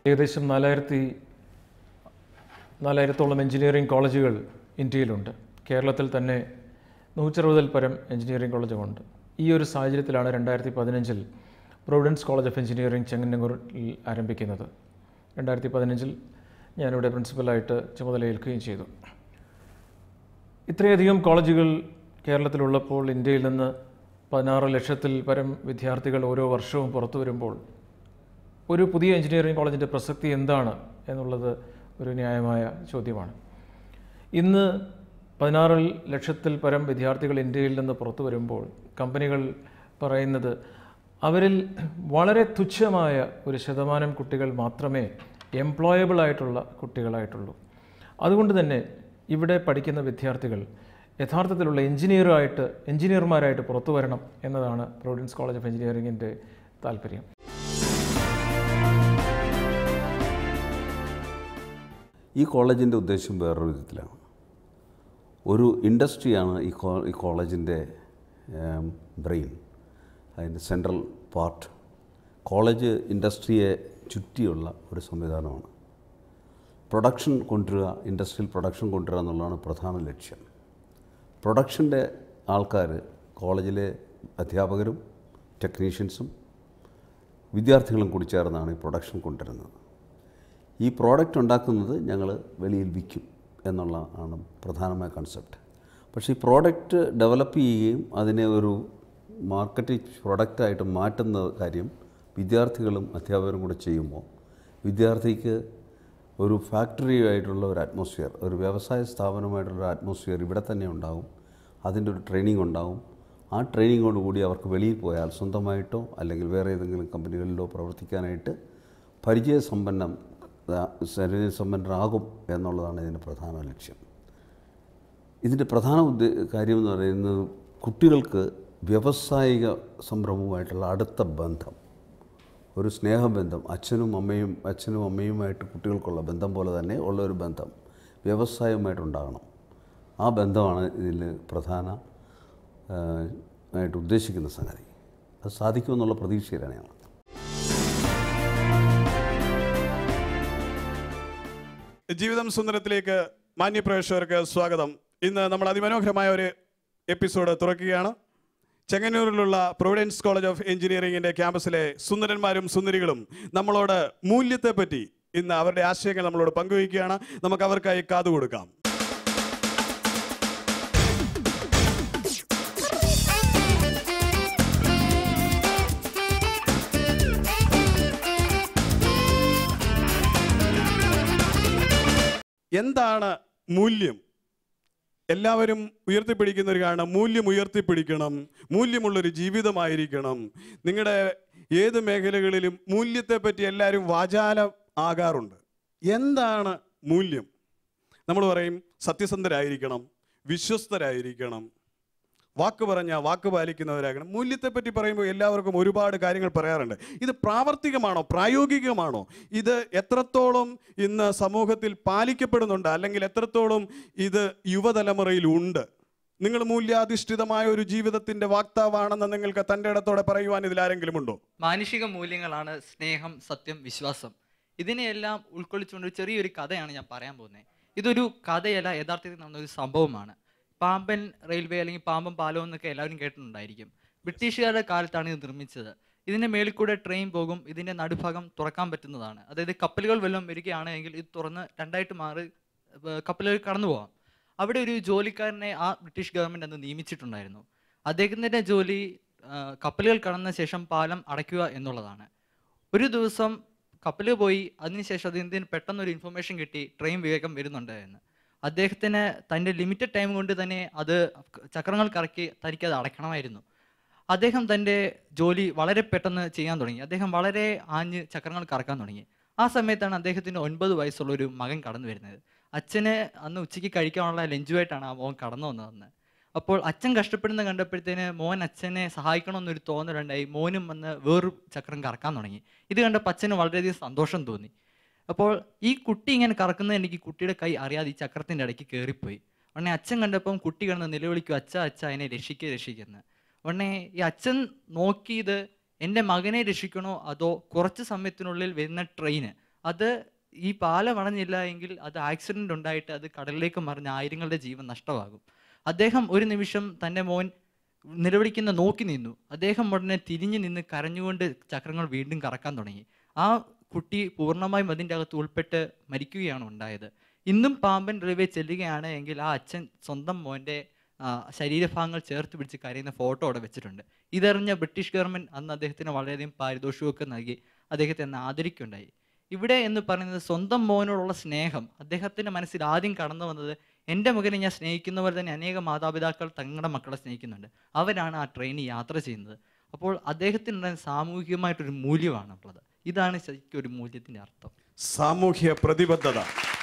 ഏകദേശം നാലായിരത്തി നാലായിരത്തോളം എഞ്ചിനീയറിംഗ് കോളേജുകൾ ഇന്ത്യയിലുണ്ട് കേരളത്തിൽ തന്നെ നൂറ്ററുപതിൽ പരം എഞ്ചിനീയറിംഗ് കോളേജുമുണ്ട് ഈ ഒരു സാഹചര്യത്തിലാണ് രണ്ടായിരത്തി പതിനഞ്ചിൽ പ്രൊവിഡൻസ് കോളേജ് ഓഫ് എഞ്ചിനീയറിംഗ് ചെങ്ങന്നൂരിൽ ആരംഭിക്കുന്നത് രണ്ടായിരത്തി പതിനഞ്ചിൽ ഞാനിവിടെ പ്രിൻസിപ്പലായിട്ട് ചുമതലയേൽക്കുകയും ചെയ്തു ഇത്രയധികം കോളേജുകൾ കേരളത്തിലുള്ളപ്പോൾ ഇന്ത്യയിൽ നിന്ന് പതിനാറ് ലക്ഷത്തിൽ പരം വിദ്യാർത്ഥികൾ ഓരോ വർഷവും പുറത്തു വരുമ്പോൾ ഒരു പുതിയ എഞ്ചിനീയറിംഗ് കോളേജിൻ്റെ പ്രസക്തി എന്താണ് എന്നുള്ളത് ഒരു ന്യായമായ ചോദ്യമാണ് ഇന്ന് പതിനാറ് ലക്ഷത്തിൽ പരം വിദ്യാർത്ഥികൾ ഇന്ത്യയിൽ നിന്ന് പുറത്തു വരുമ്പോൾ കമ്പനികൾ പറയുന്നത് അവരിൽ വളരെ തുച്ഛമായ ഒരു ശതമാനം കുട്ടികൾ മാത്രമേ എംപ്ലോയബിൾ ആയിട്ടുള്ള കുട്ടികളായിട്ടുള്ളൂ അതുകൊണ്ട് തന്നെ ഇവിടെ പഠിക്കുന്ന വിദ്യാർത്ഥികൾ യഥാർത്ഥത്തിലുള്ള എഞ്ചിനീയറായിട്ട് എഞ്ചിനീയർമാരായിട്ട് പുറത്തു വരണം എന്നതാണ് പ്രൊവിഡൻസ് കോളേജ് ഓഫ് എഞ്ചിനീയറിംഗിൻ്റെ താല്പര്യം ഈ കോളേജിൻ്റെ ഉദ്ദേശം വേറൊരു വിധത്തിലാണ് ഒരു ഇൻഡസ്ട്രിയാണ് ഈ കോ ഈ കോളേജിൻ്റെ ബ്രെയിൻ അതിൻ്റെ സെൻട്രൽ പാർട്ട് കോളേജ് ഇൻഡസ്ട്രിയെ ചുറ്റിയുള്ള ഒരു സംവിധാനമാണ് പ്രൊഡക്ഷൻ കൊണ്ടുവരിക ഇൻഡസ്ട്രിയൽ പ്രൊഡക്ഷൻ കൊണ്ടുവരിക എന്നുള്ളതാണ് പ്രധാന ലക്ഷ്യം പ്രൊഡക്ഷൻ്റെ ആൾക്കാർ കോളേജിലെ അധ്യാപകരും ടെക്നീഷ്യൻസും വിദ്യാർത്ഥികളും കൂടി ചേർന്നാണ് ഈ പ്രൊഡക്ഷൻ കൊണ്ടുവരുന്നത് ഈ പ്രോഡക്റ്റ് ഉണ്ടാക്കുന്നത് ഞങ്ങൾ വെളിയിൽ വിൽക്കും എന്നുള്ള ആണ് പ്രധാനമായ കൺസെപ്റ്റ് പക്ഷേ ഈ പ്രോഡക്റ്റ് ഡെവലപ്പ് ചെയ്യുകയും അതിനെ ഒരു മാർക്കറ്റ് പ്രൊഡക്റ്റായിട്ട് മാറ്റുന്ന കാര്യം വിദ്യാർത്ഥികളും അധ്യാപകരും കൂടെ ചെയ്യുമ്പോൾ വിദ്യാർത്ഥിക്ക് ഒരു ഫാക്ടറി ആയിട്ടുള്ള ഒരു അറ്റ്മോസ്ഫിയർ ഒരു വ്യവസായ സ്ഥാപനമായിട്ടുള്ള ഒരു അറ്റ്മോസ്ഫിയർ ഇവിടെ തന്നെ ഉണ്ടാകും അതിൻ്റെ ഒരു ട്രെയിനിങ് ഉണ്ടാകും ആ ട്രെയിനിങ്ങോട് കൂടി അവർക്ക് വെളിയിൽ പോയാൽ സ്വന്തമായിട്ടോ അല്ലെങ്കിൽ വേറെ ഏതെങ്കിലും കമ്പനികളിലോ പ്രവർത്തിക്കാനായിട്ട് പരിചയസമ്പന്നം ശരീരസമ്പന്നരാകും എന്നുള്ളതാണ് ഇതിൻ്റെ പ്രധാന ലക്ഷ്യം ഇതിൻ്റെ പ്രധാന ഉദ്ദേ കാര്യം എന്ന് പറയുന്നത് കുട്ടികൾക്ക് വ്യാവസായിക സംരംഭവുമായിട്ടുള്ള അടുത്ത ബന്ധം ഒരു സ്നേഹബന്ധം അച്ഛനും അമ്മയും അച്ഛനും അമ്മയുമായിട്ട് കുട്ടികൾക്കുള്ള ബന്ധം പോലെ തന്നെ ഉള്ള ഒരു ബന്ധം വ്യവസായവുമായിട്ടുണ്ടാകണം ആ ബന്ധമാണ് ഇതിൽ പ്രധാന ആ, ആയിട്ട് ഉദ്ദേശിക്കുന്ന സംഗതി അത് സാധിക്കുമെന്നുള്ള പ്രതീക്ഷയിലാണ് ഞങ്ങൾ ജീവിതം സുന്ദരത്തിലേക്ക് മാന്യപ്രേക്ഷകർക്ക് സ്വാഗതം ഇന്ന് നമ്മൾ അതിമനോഹരമായ ഒരു എപ്പിസോഡ് തുറക്കുകയാണ് ചെങ്ങന്നൂരിലുള്ള പ്രൊവിഡൻസ് കോളേജ് ഓഫ് എഞ്ചിനീയറിംഗിന്റെ ക്യാമ്പസിലെ സുന്ദരന്മാരും സുന്ദരികളും നമ്മളോട് മൂല്യത്തെപ്പറ്റി ഇന്ന് അവരുടെ ആശയങ്ങൾ നമ്മളോട് പങ്കുവയ്ക്കുകയാണ് നമുക്ക് അവർക്കായി കാതുകൊടുക്കാം എന്താണ് മൂല്യം എല്ലാവരും ഉയർത്തിപ്പിടിക്കുന്ന ഒരു കാരണം മൂല്യം ഉയർത്തിപ്പിടിക്കണം മൂല്യമുള്ളൊരു ജീവിതമായിരിക്കണം നിങ്ങളുടെ ഏത് മേഖലകളിലും മൂല്യത്തെപ്പറ്റി എല്ലാവരും വാചാലം ആകാറുണ്ട് എന്താണ് മൂല്യം നമ്മൾ പറയും സത്യസന്ധരായിരിക്കണം വിശ്വസ്തരായിരിക്കണം വാക്ക് പറഞ്ഞ വാക്ക് പാലിക്കുന്നവരാകണം മൂല്യത്തെപ്പറ്റി പറയുമ്പോൾ എല്ലാവർക്കും ഒരുപാട് കാര്യങ്ങൾ പറയാറുണ്ട് ഇത് പ്രാവർത്തികമാണോ പ്രായോഗികമാണോ ഇത് എത്രത്തോളം ഇന്ന് സമൂഹത്തിൽ പാലിക്കപ്പെടുന്നുണ്ട് അല്ലെങ്കിൽ എത്രത്തോളം ഇത് യുവതലമുറയിൽ ഉണ്ട് നിങ്ങൾ മൂല്യാധിഷ്ഠിതമായ ഒരു ജീവിതത്തിന്റെ വാക്താവാണെന്ന് നിങ്ങൾക്ക് തൻ്റെ ഇടത്തോടെ പറയുവാൻ ഇതിൽ ആരെങ്കിലും ഉണ്ടോ മാനുഷിക മൂല്യങ്ങളാണ് സ്നേഹം സത്യം വിശ്വാസം ഇതിനെയെല്ലാം ഉൾക്കൊള്ളിച്ചുകൊണ്ട് ഒരു ചെറിയൊരു കഥയാണ് ഞാൻ പറയാൻ പോകുന്നത് ഇതൊരു കഥയല്ല യഥാർത്ഥത്തിൽ നടന്ന ഒരു സംഭവമാണ് പാമ്പൻ റെയിൽവേ അല്ലെങ്കിൽ പാമ്പൻ പാലം എന്നൊക്കെ എല്ലാവരും കേട്ടിട്ടുണ്ടായിരിക്കും ബ്രിട്ടീഷുകാരുടെ കാലത്താണ് ഇത് നിർമ്മിച്ചത് ഇതിന്റെ മേളിൽ കൂടെ ട്രെയിൻ പോകും ഇതിന്റെ നടുഭാഗം തുറക്കാൻ പറ്റുന്നതാണ് അതായത് കപ്പലുകൾ വല്ലതും വരികയാണെങ്കിൽ ഇത് തുറന്ന് രണ്ടായിട്ട് മാറി ഏർ കപ്പലുകൾ കടന്നു പോകാം അവിടെ ഒരു ജോലിക്കാരനെ ആ ബ്രിട്ടീഷ് ഗവൺമെന്റ് അന്ന് നിയമിച്ചിട്ടുണ്ടായിരുന്നു അദ്ദേഹത്തിന്റെ ജോലി ആ, കപ്പലുകൾ കടന്ന ശേഷം പാലം അടയ്ക്കുക എന്നുള്ളതാണ് ഒരു ദിവസം കപ്പൽ പോയി അതിനുശേഷം അദ്ദേഹത്തിന് പെട്ടെന്നൊരു ഇൻഫർമേഷൻ കിട്ടി ട്രെയിൻ വേഗം വരുന്നുണ്ട് എന്ന് അദ്ദേഹത്തിന് തൻ്റെ ലിമിറ്റഡ് ടൈം കൊണ്ട് തന്നെ അത് ചക്രങ്ങൾ കറക്കി തനിക്ക് അത് അടയ്ക്കണമായിരുന്നു അദ്ദേഹം തൻ്റെ ജോലി വളരെ പെട്ടെന്ന് ചെയ്യാൻ തുടങ്ങി അദ്ദേഹം വളരെ ആഞ്ഞ് ചക്രങ്ങൾ കറക്കാൻ തുടങ്ങി ആ സമയത്താണ് അദ്ദേഹത്തിന് ഒൻപത് വയസ്സുള്ള ഒരു മകൻ കടന്നു വരുന്നത് അച്ഛന് അന്ന് ഉച്ചയ്ക്ക് കഴിക്കാനുള്ള ലഞ്ചുമായിട്ടാണ് ആ മോൻ കടന്നു വന്നതെന്ന് അപ്പോൾ അച്ഛൻ കഷ്ടപ്പെടുന്ന കണ്ടപ്പോഴത്തേന് മോൻ അച്ഛനെ സഹായിക്കണമെന്നൊരു തോന്നലുണ്ടായി മോനും വന്ന് വേറൊരു ചക്രം കറക്കാൻ തുടങ്ങി ഇത് കണ്ടപ്പോൾ അച്ഛന് വളരെയധികം സന്തോഷം തോന്നി അപ്പോൾ ഈ കുട്ടി ഇങ്ങനെ കറക്കുന്നത് എനിക്ക് കുട്ടിയുടെ കൈ അറിയാതെ ഈ ചക്രത്തിൻ്റെ ഇടയ്ക്ക് കയറിപ്പോയി ഉടനെ അച്ഛൻ കണ്ടപ്പം കുട്ടി കിടന്ന് നിലവിളിക്കും അച്ഛ അച്ഛ അതിനെ രക്ഷിക്കുക രക്ഷിക്കുന്നു ഉടനെ ഈ അച്ഛൻ നോക്കിയത് എൻ്റെ മകനെ രക്ഷിക്കണോ അതോ കുറച്ച് സമയത്തിനുള്ളിൽ വരുന്ന ട്രെയിന് അത് ഈ പാലം അണഞ്ഞില്ല എങ്കിൽ അത് ആക്സിഡന്റ് ഉണ്ടായിട്ട് അത് കടലിലേക്ക് മറിഞ്ഞ് ആയിരങ്ങളുടെ ജീവൻ നഷ്ടമാകും അദ്ദേഹം ഒരു നിമിഷം തൻ്റെ മോൻ നിലവിളിക്കുന്ന നോക്കി നിന്നു അദ്ദേഹം ഉടനെ തിരിഞ്ഞു നിന്ന് കരഞ്ഞുകൊണ്ട് ചക്രങ്ങൾ വീണ്ടും കറക്കാൻ തുടങ്ങി ആ കുട്ടി പൂർണ്ണമായും അതിൻ്റെ അകത്ത് ഉൾപ്പെട്ട് മരിക്കുകയാണ് ഉണ്ടായത് ഇന്നും പാമ്പൻ റെയിൽവേ ചെല്ലുകയാണ് എങ്കിൽ ആ അച്ഛൻ സ്വന്തം മോൻ്റെ ആ, ശരീരഭാഗങ്ങൾ ചേർത്ത് പിടിച്ച് കരയുന്ന ഫോട്ടോ അവിടെ വെച്ചിട്ടുണ്ട് ഇതറിഞ്ഞ ബ്രിട്ടീഷ് ഗവൺമെൻറ് അന്ന് അദ്ദേഹത്തിന് വളരെയധികം പാരിതോഷികമൊക്കെ നൽകി അദ്ദേഹത്തെ അന്ന് ആദരിക്കുകയുണ്ടായി ഇവിടെ എന്ന് പറയുന്നത് സ്വന്തം മോനോടുള്ള സ്നേഹം അദ്ദേഹത്തിൻ്റെ മനസ്സിൽ ആദ്യം കടന്നു വന്നത് എൻ്റെ മകനെ ഞാൻ സ്നേഹിക്കുന്ന പോലെ തന്നെ അനേകം മാതാപിതാക്കൾ തങ്ങളുടെ മക്കളെ സ്നേഹിക്കുന്നുണ്ട് അവരാണ് ആ ട്രെയിനിൽ യാത്ര ചെയ്യുന്നത് അപ്പോൾ അദ്ദേഹത്തിനുണ്ടായ സാമൂഹികമായിട്ടൊരു മൂല്യമാണ് ഉള്ളത് ഇതാണ് ശരിക്കും ഒരു മൂല്യത്തിൻ്റെ അർത്ഥം സാമൂഹ്യ പ്രതിബദ്ധത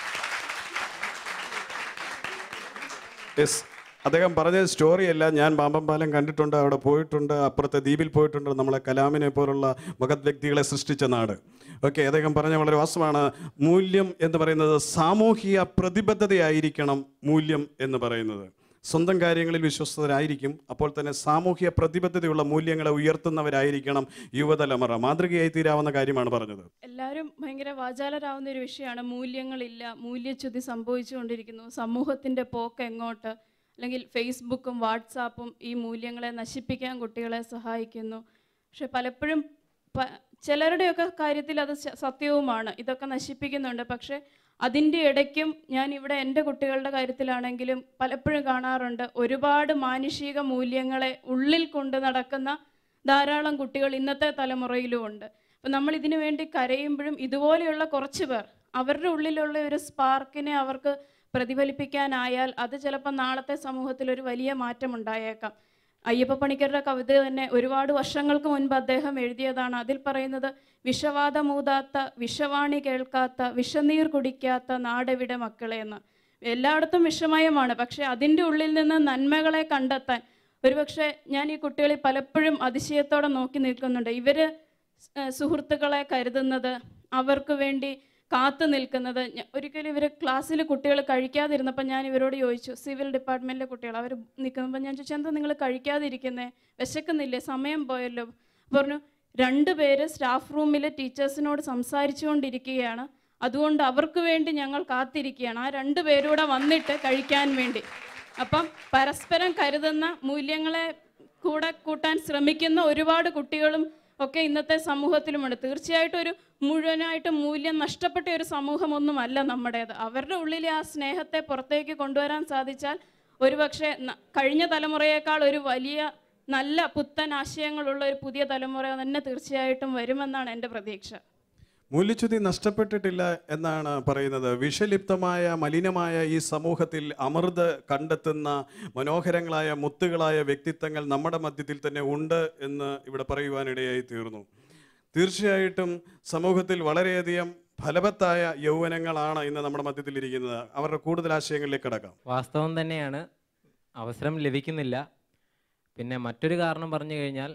യെസ് അദ്ദേഹം പറഞ്ഞ സ്റ്റോറിയല്ല ഞാൻ പാമ്പം പാലം കണ്ടിട്ടുണ്ട് അവിടെ പോയിട്ടുണ്ട് അപ്പുറത്തെ ദ്വീപിൽ പോയിട്ടുണ്ട് നമ്മളെ കലാമിനെ പോലുള്ള മഹത് വ്യക്തികളെ സൃഷ്ടിച്ച നാട് ഓക്കെ അദ്ദേഹം പറഞ്ഞ വളരെ വാസ്തവമാണ് മൂല്യം എന്ന് പറയുന്നത് സാമൂഹിക പ്രതിബദ്ധതയായിരിക്കണം മൂല്യം എന്ന് പറയുന്നത് സ്വന്തം കാര്യങ്ങളിൽ വിശ്വസ്തരായിരിക്കും അപ്പോൾ തന്നെ സാമൂഹ്യ പ്രതിബദ്ധതയുള്ള മൂല്യങ്ങളെ ഉയർത്തുന്നവരായിരിക്കണം യുവതലമുറ മാതൃകയായി തീരാവുന്ന കാര്യമാണ് പറഞ്ഞത് എല്ലാവരും ഭയങ്കര വാചാലരാവുന്ന ഒരു വിഷയമാണ് മൂല്യങ്ങളില്ല മൂല്യച്യുതി സംഭവിച്ചുകൊണ്ടിരിക്കുന്നു സമൂഹത്തിൻ്റെ പോക്ക് എങ്ങോട്ട് അല്ലെങ്കിൽ ഫേസ്ബുക്കും വാട്സാപ്പും ഈ മൂല്യങ്ങളെ നശിപ്പിക്കാൻ കുട്ടികളെ സഹായിക്കുന്നു പക്ഷെ പലപ്പോഴും പ ചിലരുടെയൊക്കെ കാര്യത്തിൽ അത് സ- സത്യവുമാണ് ഇതൊക്കെ നശിപ്പിക്കുന്നുണ്ട് പക്ഷേ അതിൻ്റെ ഇടയ്ക്കും ഞാൻ ഇവിടെ എൻ്റെ കുട്ടികളുടെ കാര്യത്തിലാണെങ്കിലും പലപ്പോഴും കാണാറുണ്ട് ഒരുപാട് മാനുഷിക മൂല്യങ്ങളെ ഉള്ളിൽ കൊണ്ട് നടക്കുന്ന ധാരാളം കുട്ടികൾ ഇന്നത്തെ തലമുറയിലും ഉണ്ട് അപ്പം നമ്മൾ ഇതിനു വേണ്ടി കരയുമ്പോഴും ഇതുപോലെയുള്ള കുറച്ച് പേർ അവരുടെ ഉള്ളിലുള്ള ഒരു സ്പാർക്കിനെ അവർക്ക് പ്രതിഫലിപ്പിക്കാനായാൽ അത് ചിലപ്പോൾ നാളത്തെ സമൂഹത്തിൽ ഒരു വലിയ മാറ്റം ഉണ്ടായേക്കാം അയ്യപ്പ പണിക്കരുടെ കവിത തന്നെ ഒരുപാട് വർഷങ്ങൾക്ക് മുൻപ് അദ്ദേഹം എഴുതിയതാണ് അതിൽ പറയുന്നത് വിഷവാദമൂതാത്ത വിഷവാണി കേൾക്കാത്ത വിഷനീർ കുടിക്കാത്ത നാടെവിടെ മക്കളെ എന്ന് എല്ലായിടത്തും വിഷമയമാണ് പക്ഷേ അതിൻ്റെ ഉള്ളിൽ നിന്ന് നന്മകളെ കണ്ടെത്താൻ ഒരുപക്ഷെ ഞാൻ ഈ കുട്ടികളിൽ പലപ്പോഴും അതിശയത്തോടെ നോക്കി നിൽക്കുന്നുണ്ട് ഇവർ സുഹൃത്തുക്കളെ കരുതുന്നത് അവർക്ക് വേണ്ടി കാത്തു നിൽക്കുന്നത് ഞ- ഒരിക്കലും ഇവർ ക്ലാസ്സിൽ കുട്ടികൾ കഴിക്കാതിരുന്നപ്പോൾ ഞാൻ ഇവരോട് ചോദിച്ചു സിവിൽ ഡിപ്പാർട്ട്മെൻറ്റിലെ കുട്ടികൾ അവർ നിൽക്കുമ്പോൾ ഞാൻ ചോദിച്ചു എന്താ നിങ്ങൾ കഴിക്കാതിരിക്കുന്നേ വിശക്കുന്നില്ലേ സമയം പോയല്ലോ പറഞ്ഞു രണ്ട് പേര് സ്റ്റാഫ് റൂമിൽ ടീച്ചേഴ്സിനോട് സംസാരിച്ചുകൊണ്ടിരിക്കുകയാണ് അതുകൊണ്ട് അവർക്ക് വേണ്ടി ഞങ്ങൾ കാത്തിരിക്കുകയാണ് ആ രണ്ട് പേരൂടെ വന്നിട്ട് കഴിക്കാൻ വേണ്ടി അപ്പം പരസ്പരം കരുതുന്ന മൂല്യങ്ങളെ കൂടെ കൂട്ടാൻ ശ്രമിക്കുന്ന ഒരുപാട് കുട്ടികളും ഒക്കെ ഇന്നത്തെ സമൂഹത്തിലുമുണ്ട് തീർച്ചയായിട്ടും ഒരു മുഴുവനായിട്ട് മൂല്യം നഷ്ടപ്പെട്ട ഒരു സമൂഹമൊന്നുമല്ല നമ്മുടേത് അവരുടെ ഉള്ളിലെ ആ സ്നേഹത്തെ പുറത്തേക്ക് കൊണ്ടുവരാൻ സാധിച്ചാൽ ഒരുപക്ഷെ ന- കഴിഞ്ഞ തലമുറയേക്കാൾ ഒരു വലിയ നല്ല പുത്തൻ ആശയങ്ങളുള്ള ഒരു പുതിയ തലമുറ തന്നെ തീർച്ചയായിട്ടും വരുമെന്നാണ് എൻ്റെ പ്രതീക്ഷ മൂല്യച്യുതി നഷ്ടപ്പെട്ടിട്ടില്ല എന്നാണ് പറയുന്നത് വിഷലിപ്തമായ മലിനമായ ഈ സമൂഹത്തിൽ അമൃത് കണ്ടെത്തുന്ന മനോഹരങ്ങളായ മുത്തുകളായ വ്യക്തിത്വങ്ങൾ നമ്മുടെ മധ്യത്തിൽ തന്നെ ഉണ്ട് എന്ന് ഇവിടെ പറയുവാനിടയായി തീർന്നു തീർച്ചയായിട്ടും സമൂഹത്തിൽ വളരെയധികം ഫലവത്തായ യൗവനങ്ങളാണ് ഇന്ന് നമ്മുടെ മധ്യത്തിൽ ഇരിക്കുന്നത് അവരുടെ കൂടുതൽ ആശയങ്ങളിലേക്ക് കടക്കാം വാസ്തവം തന്നെയാണ് അവസരം ലഭിക്കുന്നില്ല പിന്നെ മറ്റൊരു കാരണം പറഞ്ഞു കഴിഞ്ഞാൽ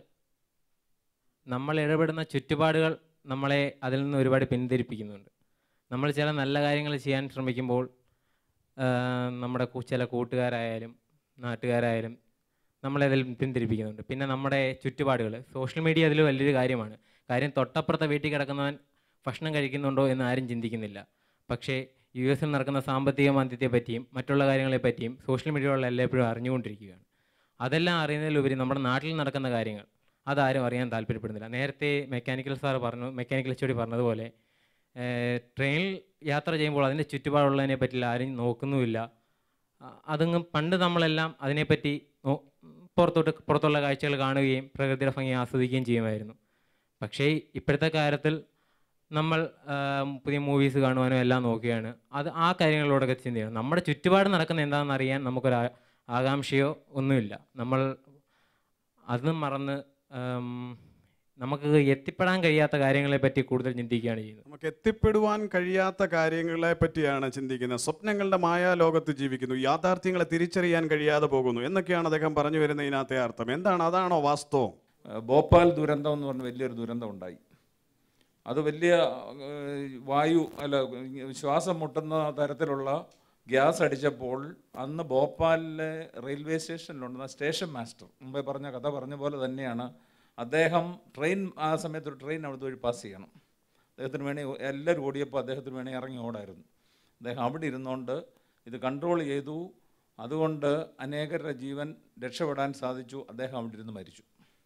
നമ്മൾ ഇടപെടുന്ന ചുറ്റുപാടുകൾ നമ്മളെ അതിൽ നിന്ന് ഒരുപാട് പിന്തിരിപ്പിക്കുന്നുണ്ട് നമ്മൾ ചില നല്ല കാര്യങ്ങൾ ചെയ്യാൻ ശ്രമിക്കുമ്പോൾ ആ, നമ്മുടെ കു- ചില കൂട്ടുകാരായാലും നാട്ടുകാരായാലും നമ്മളെ അതിൽ പിന്തിരിപ്പിക്കുന്നുണ്ട് പിന്നെ നമ്മുടെ ചുറ്റുപാടുകൾ സോഷ്യൽ മീഡിയ അതിൽ വലിയൊരു കാര്യമാണ് കാര്യം തൊട്ടപ്പുറത്തെ വീട്ടിൽ കിടക്കുന്നവൻ ഭക്ഷണം കഴിക്കുന്നുണ്ടോ എന്ന് ആരും ചിന്തിക്കുന്നില്ല പക്ഷേ യു എസിൽ നടക്കുന്ന സാമ്പത്തിക മാന്ദ്യത്തെ പറ്റിയും മറ്റുള്ള കാര്യങ്ങളെ പറ്റിയും സോഷ്യൽ മീഡിയകളിൽ എല്ലായ്പ്പോഴും അറിഞ്ഞുകൊണ്ടിരിക്കുകയാണ് അതെല്ലാം അറിയുന്നതിലുപരി നമ്മുടെ നാട്ടിൽ നടക്കുന്ന കാര്യങ്ങൾ അതാരും അറിയാൻ താല്പര്യപ്പെടുന്നില്ല നേരത്തെ മെക്കാനിക്കൽ സാർ പറഞ്ഞു മെക്കാനിക്കൽ എച്ച് പറഞ്ഞതുപോലെ ഏഹ്, ട്രെയിനിൽ യാത്ര ചെയ്യുമ്പോൾ അതിൻ്റെ ചുറ്റുപാടുള്ളതിനെ പറ്റി ആരും നോക്കുന്നുമില്ല അ- അതങ്ങ് പണ്ട് നമ്മളെല്ലാം അതിനെപ്പറ്റി നോ- പുറത്തോട്ട് പുറത്തുള്ള കാഴ്ചകൾ കാണുകയും പ്രകൃതിയുടെ ഭംഗി ആസ്വദിക്കുകയും ചെയ്യുമായിരുന്നു പക്ഷേ ഇപ്പോഴത്തെ കാലത്തിൽ നമ്മൾ ആം, പുതിയ മൂവീസ് കാണുവാനും എല്ലാം നോക്കുകയാണ് അത് ആ കാര്യങ്ങളോടൊക്കെ ചിന്തയാണ് നമ്മുടെ ചുറ്റുപാട് നടക്കുന്ന എന്താണെന്ന് അറിയാൻ നമുക്കൊരു ആ- ആകാംക്ഷയോ ഒന്നുമില്ല നമ്മൾ അത് മറന്ന് ആം, നമുക്ക് എത്തിപ്പെടാൻ കഴിയാത്ത കാര്യങ്ങളെ പറ്റി കൂടുതൽ ചിന്തിക്കുകയാണ് ചെയ്യുന്നത് നമുക്ക് എത്തിപ്പെടുവാൻ കഴിയാത്ത കാര്യങ്ങളെ പറ്റിയാണ് ചിന്തിക്കുന്നത് സ്വപ്നങ്ങളുടെ മായാലോകത്ത് ജീവിക്കുന്നു യാഥാർത്ഥ്യങ്ങളെ തിരിച്ചറിയാൻ കഴിയാതെ പോകുന്നു എന്നൊക്കെയാണ് അദ്ദേഹം പറഞ്ഞു വരുന്ന ഇതിനകത്തെ അർത്ഥം എന്താണ് അതാണോ വാസ്തവം ഏഹ് ഭോപ്പാൽ ദുരന്തം എന്ന് പറഞ്ഞ വലിയൊരു ദുരന്തം ഉണ്ടായി അത് വലിയ ഏഹ്, വായു അല്ല ശ്വാസം മുട്ടുന്ന തരത്തിലുള്ള ഗ്യാസ് അടിച്ചപ്പോൾ അന്ന് ഭോപ്പാലിലെ റെയിൽവേ സ്റ്റേഷനിലുണ്ടെന്ന സ്റ്റേഷൻ മാസ്റ്റർ മുമ്പേ പറഞ്ഞ കഥ പറഞ്ഞ പോലെ തന്നെയാണ് അദ്ദേഹം ട്രെയിൻ ആ സമയത്ത് ഒരു ട്രെയിൻ അവിടുത്തെ വഴി പാസ് ചെയ്യണം അദ്ദേഹത്തിന് വേണേ എല്ലാവരും ഓടിയപ്പോൾ അദ്ദേഹത്തിന് വേണേ ഇറങ്ങി ഓടായിരുന്നു അദ്ദേഹം അവിടെ ഇരുന്നുകൊണ്ട് ഇത് കൺട്രോൾ ചെയ്തു അതുകൊണ്ട് അനേകരുടെ ജീവൻ രക്ഷപ്പെടാൻ സാധിച്ചു അദ്ദേഹം അവിടെ ഇരുന്ന് മരിച്ചു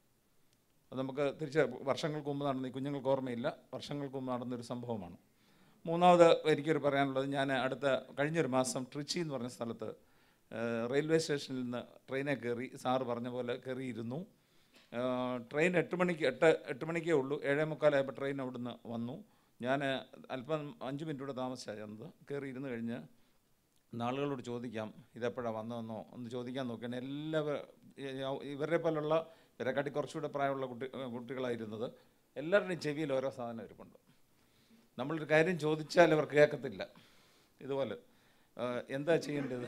അത് നമുക്ക് തിരിച്ച് വർഷങ്ങൾക്ക് മുമ്പ് നടന്ന ഈ കുഞ്ഞുങ്ങൾക്ക് ഓർമ്മയില്ല വർഷങ്ങൾക്ക് മുമ്പ് നടന്നൊരു സംഭവമാണ് മൂന്നാമത് എനിക്കൊരു പറയാനുള്ളത് ഞാൻ അടുത്ത കഴിഞ്ഞൊരു മാസം ട്രിച്ചി എന്ന് പറഞ്ഞ സ്ഥലത്ത് ഏഹ്, റെയിൽവേ സ്റ്റേഷനിൽ നിന്ന് ട്രെയിനെ കയറി സാറ് പറഞ്ഞ പോലെ കയറിയിരുന്നു ഏഹ്, ട്രെയിൻ എട്ട് മണിക്ക് എട്ട് എട്ട് മണിക്കേ ഉള്ളൂ ഏഴേ മുക്കാലായപ്പോൾ ട്രെയിൻ അവിടുന്ന് വന്നു ഞാൻ അല്പം അഞ്ച് മിനിറ്റ് കൂടെ താമസിച്ചാണ് ചെന്നത് കയറി ഇരുന്ന് കഴിഞ്ഞ് നാളുകളോട് ചോദിക്കാം ഇതെപ്പോഴാണ് വന്നതെന്നോ ഒന്ന് ചോദിക്കാൻ നോക്കിയാണ് എല്ലാവരും ഇവരെ പോലുള്ള ഇവരെക്കാട്ടി കുറച്ചുകൂടെ പ്രായമുള്ള കുട്ടി കുട്ടികളായിരുന്നത് എല്ലാവരുടെയും ചെവിയിൽ ഓരോ സാധനം ഇരിപ്പുണ്ട് നമ്മളൊരു കാര്യം ചോദിച്ചാൽ അവർ കേൾക്കത്തില്ല ഇതുപോലെ ആ, എന്താ ചെയ്യേണ്ടത്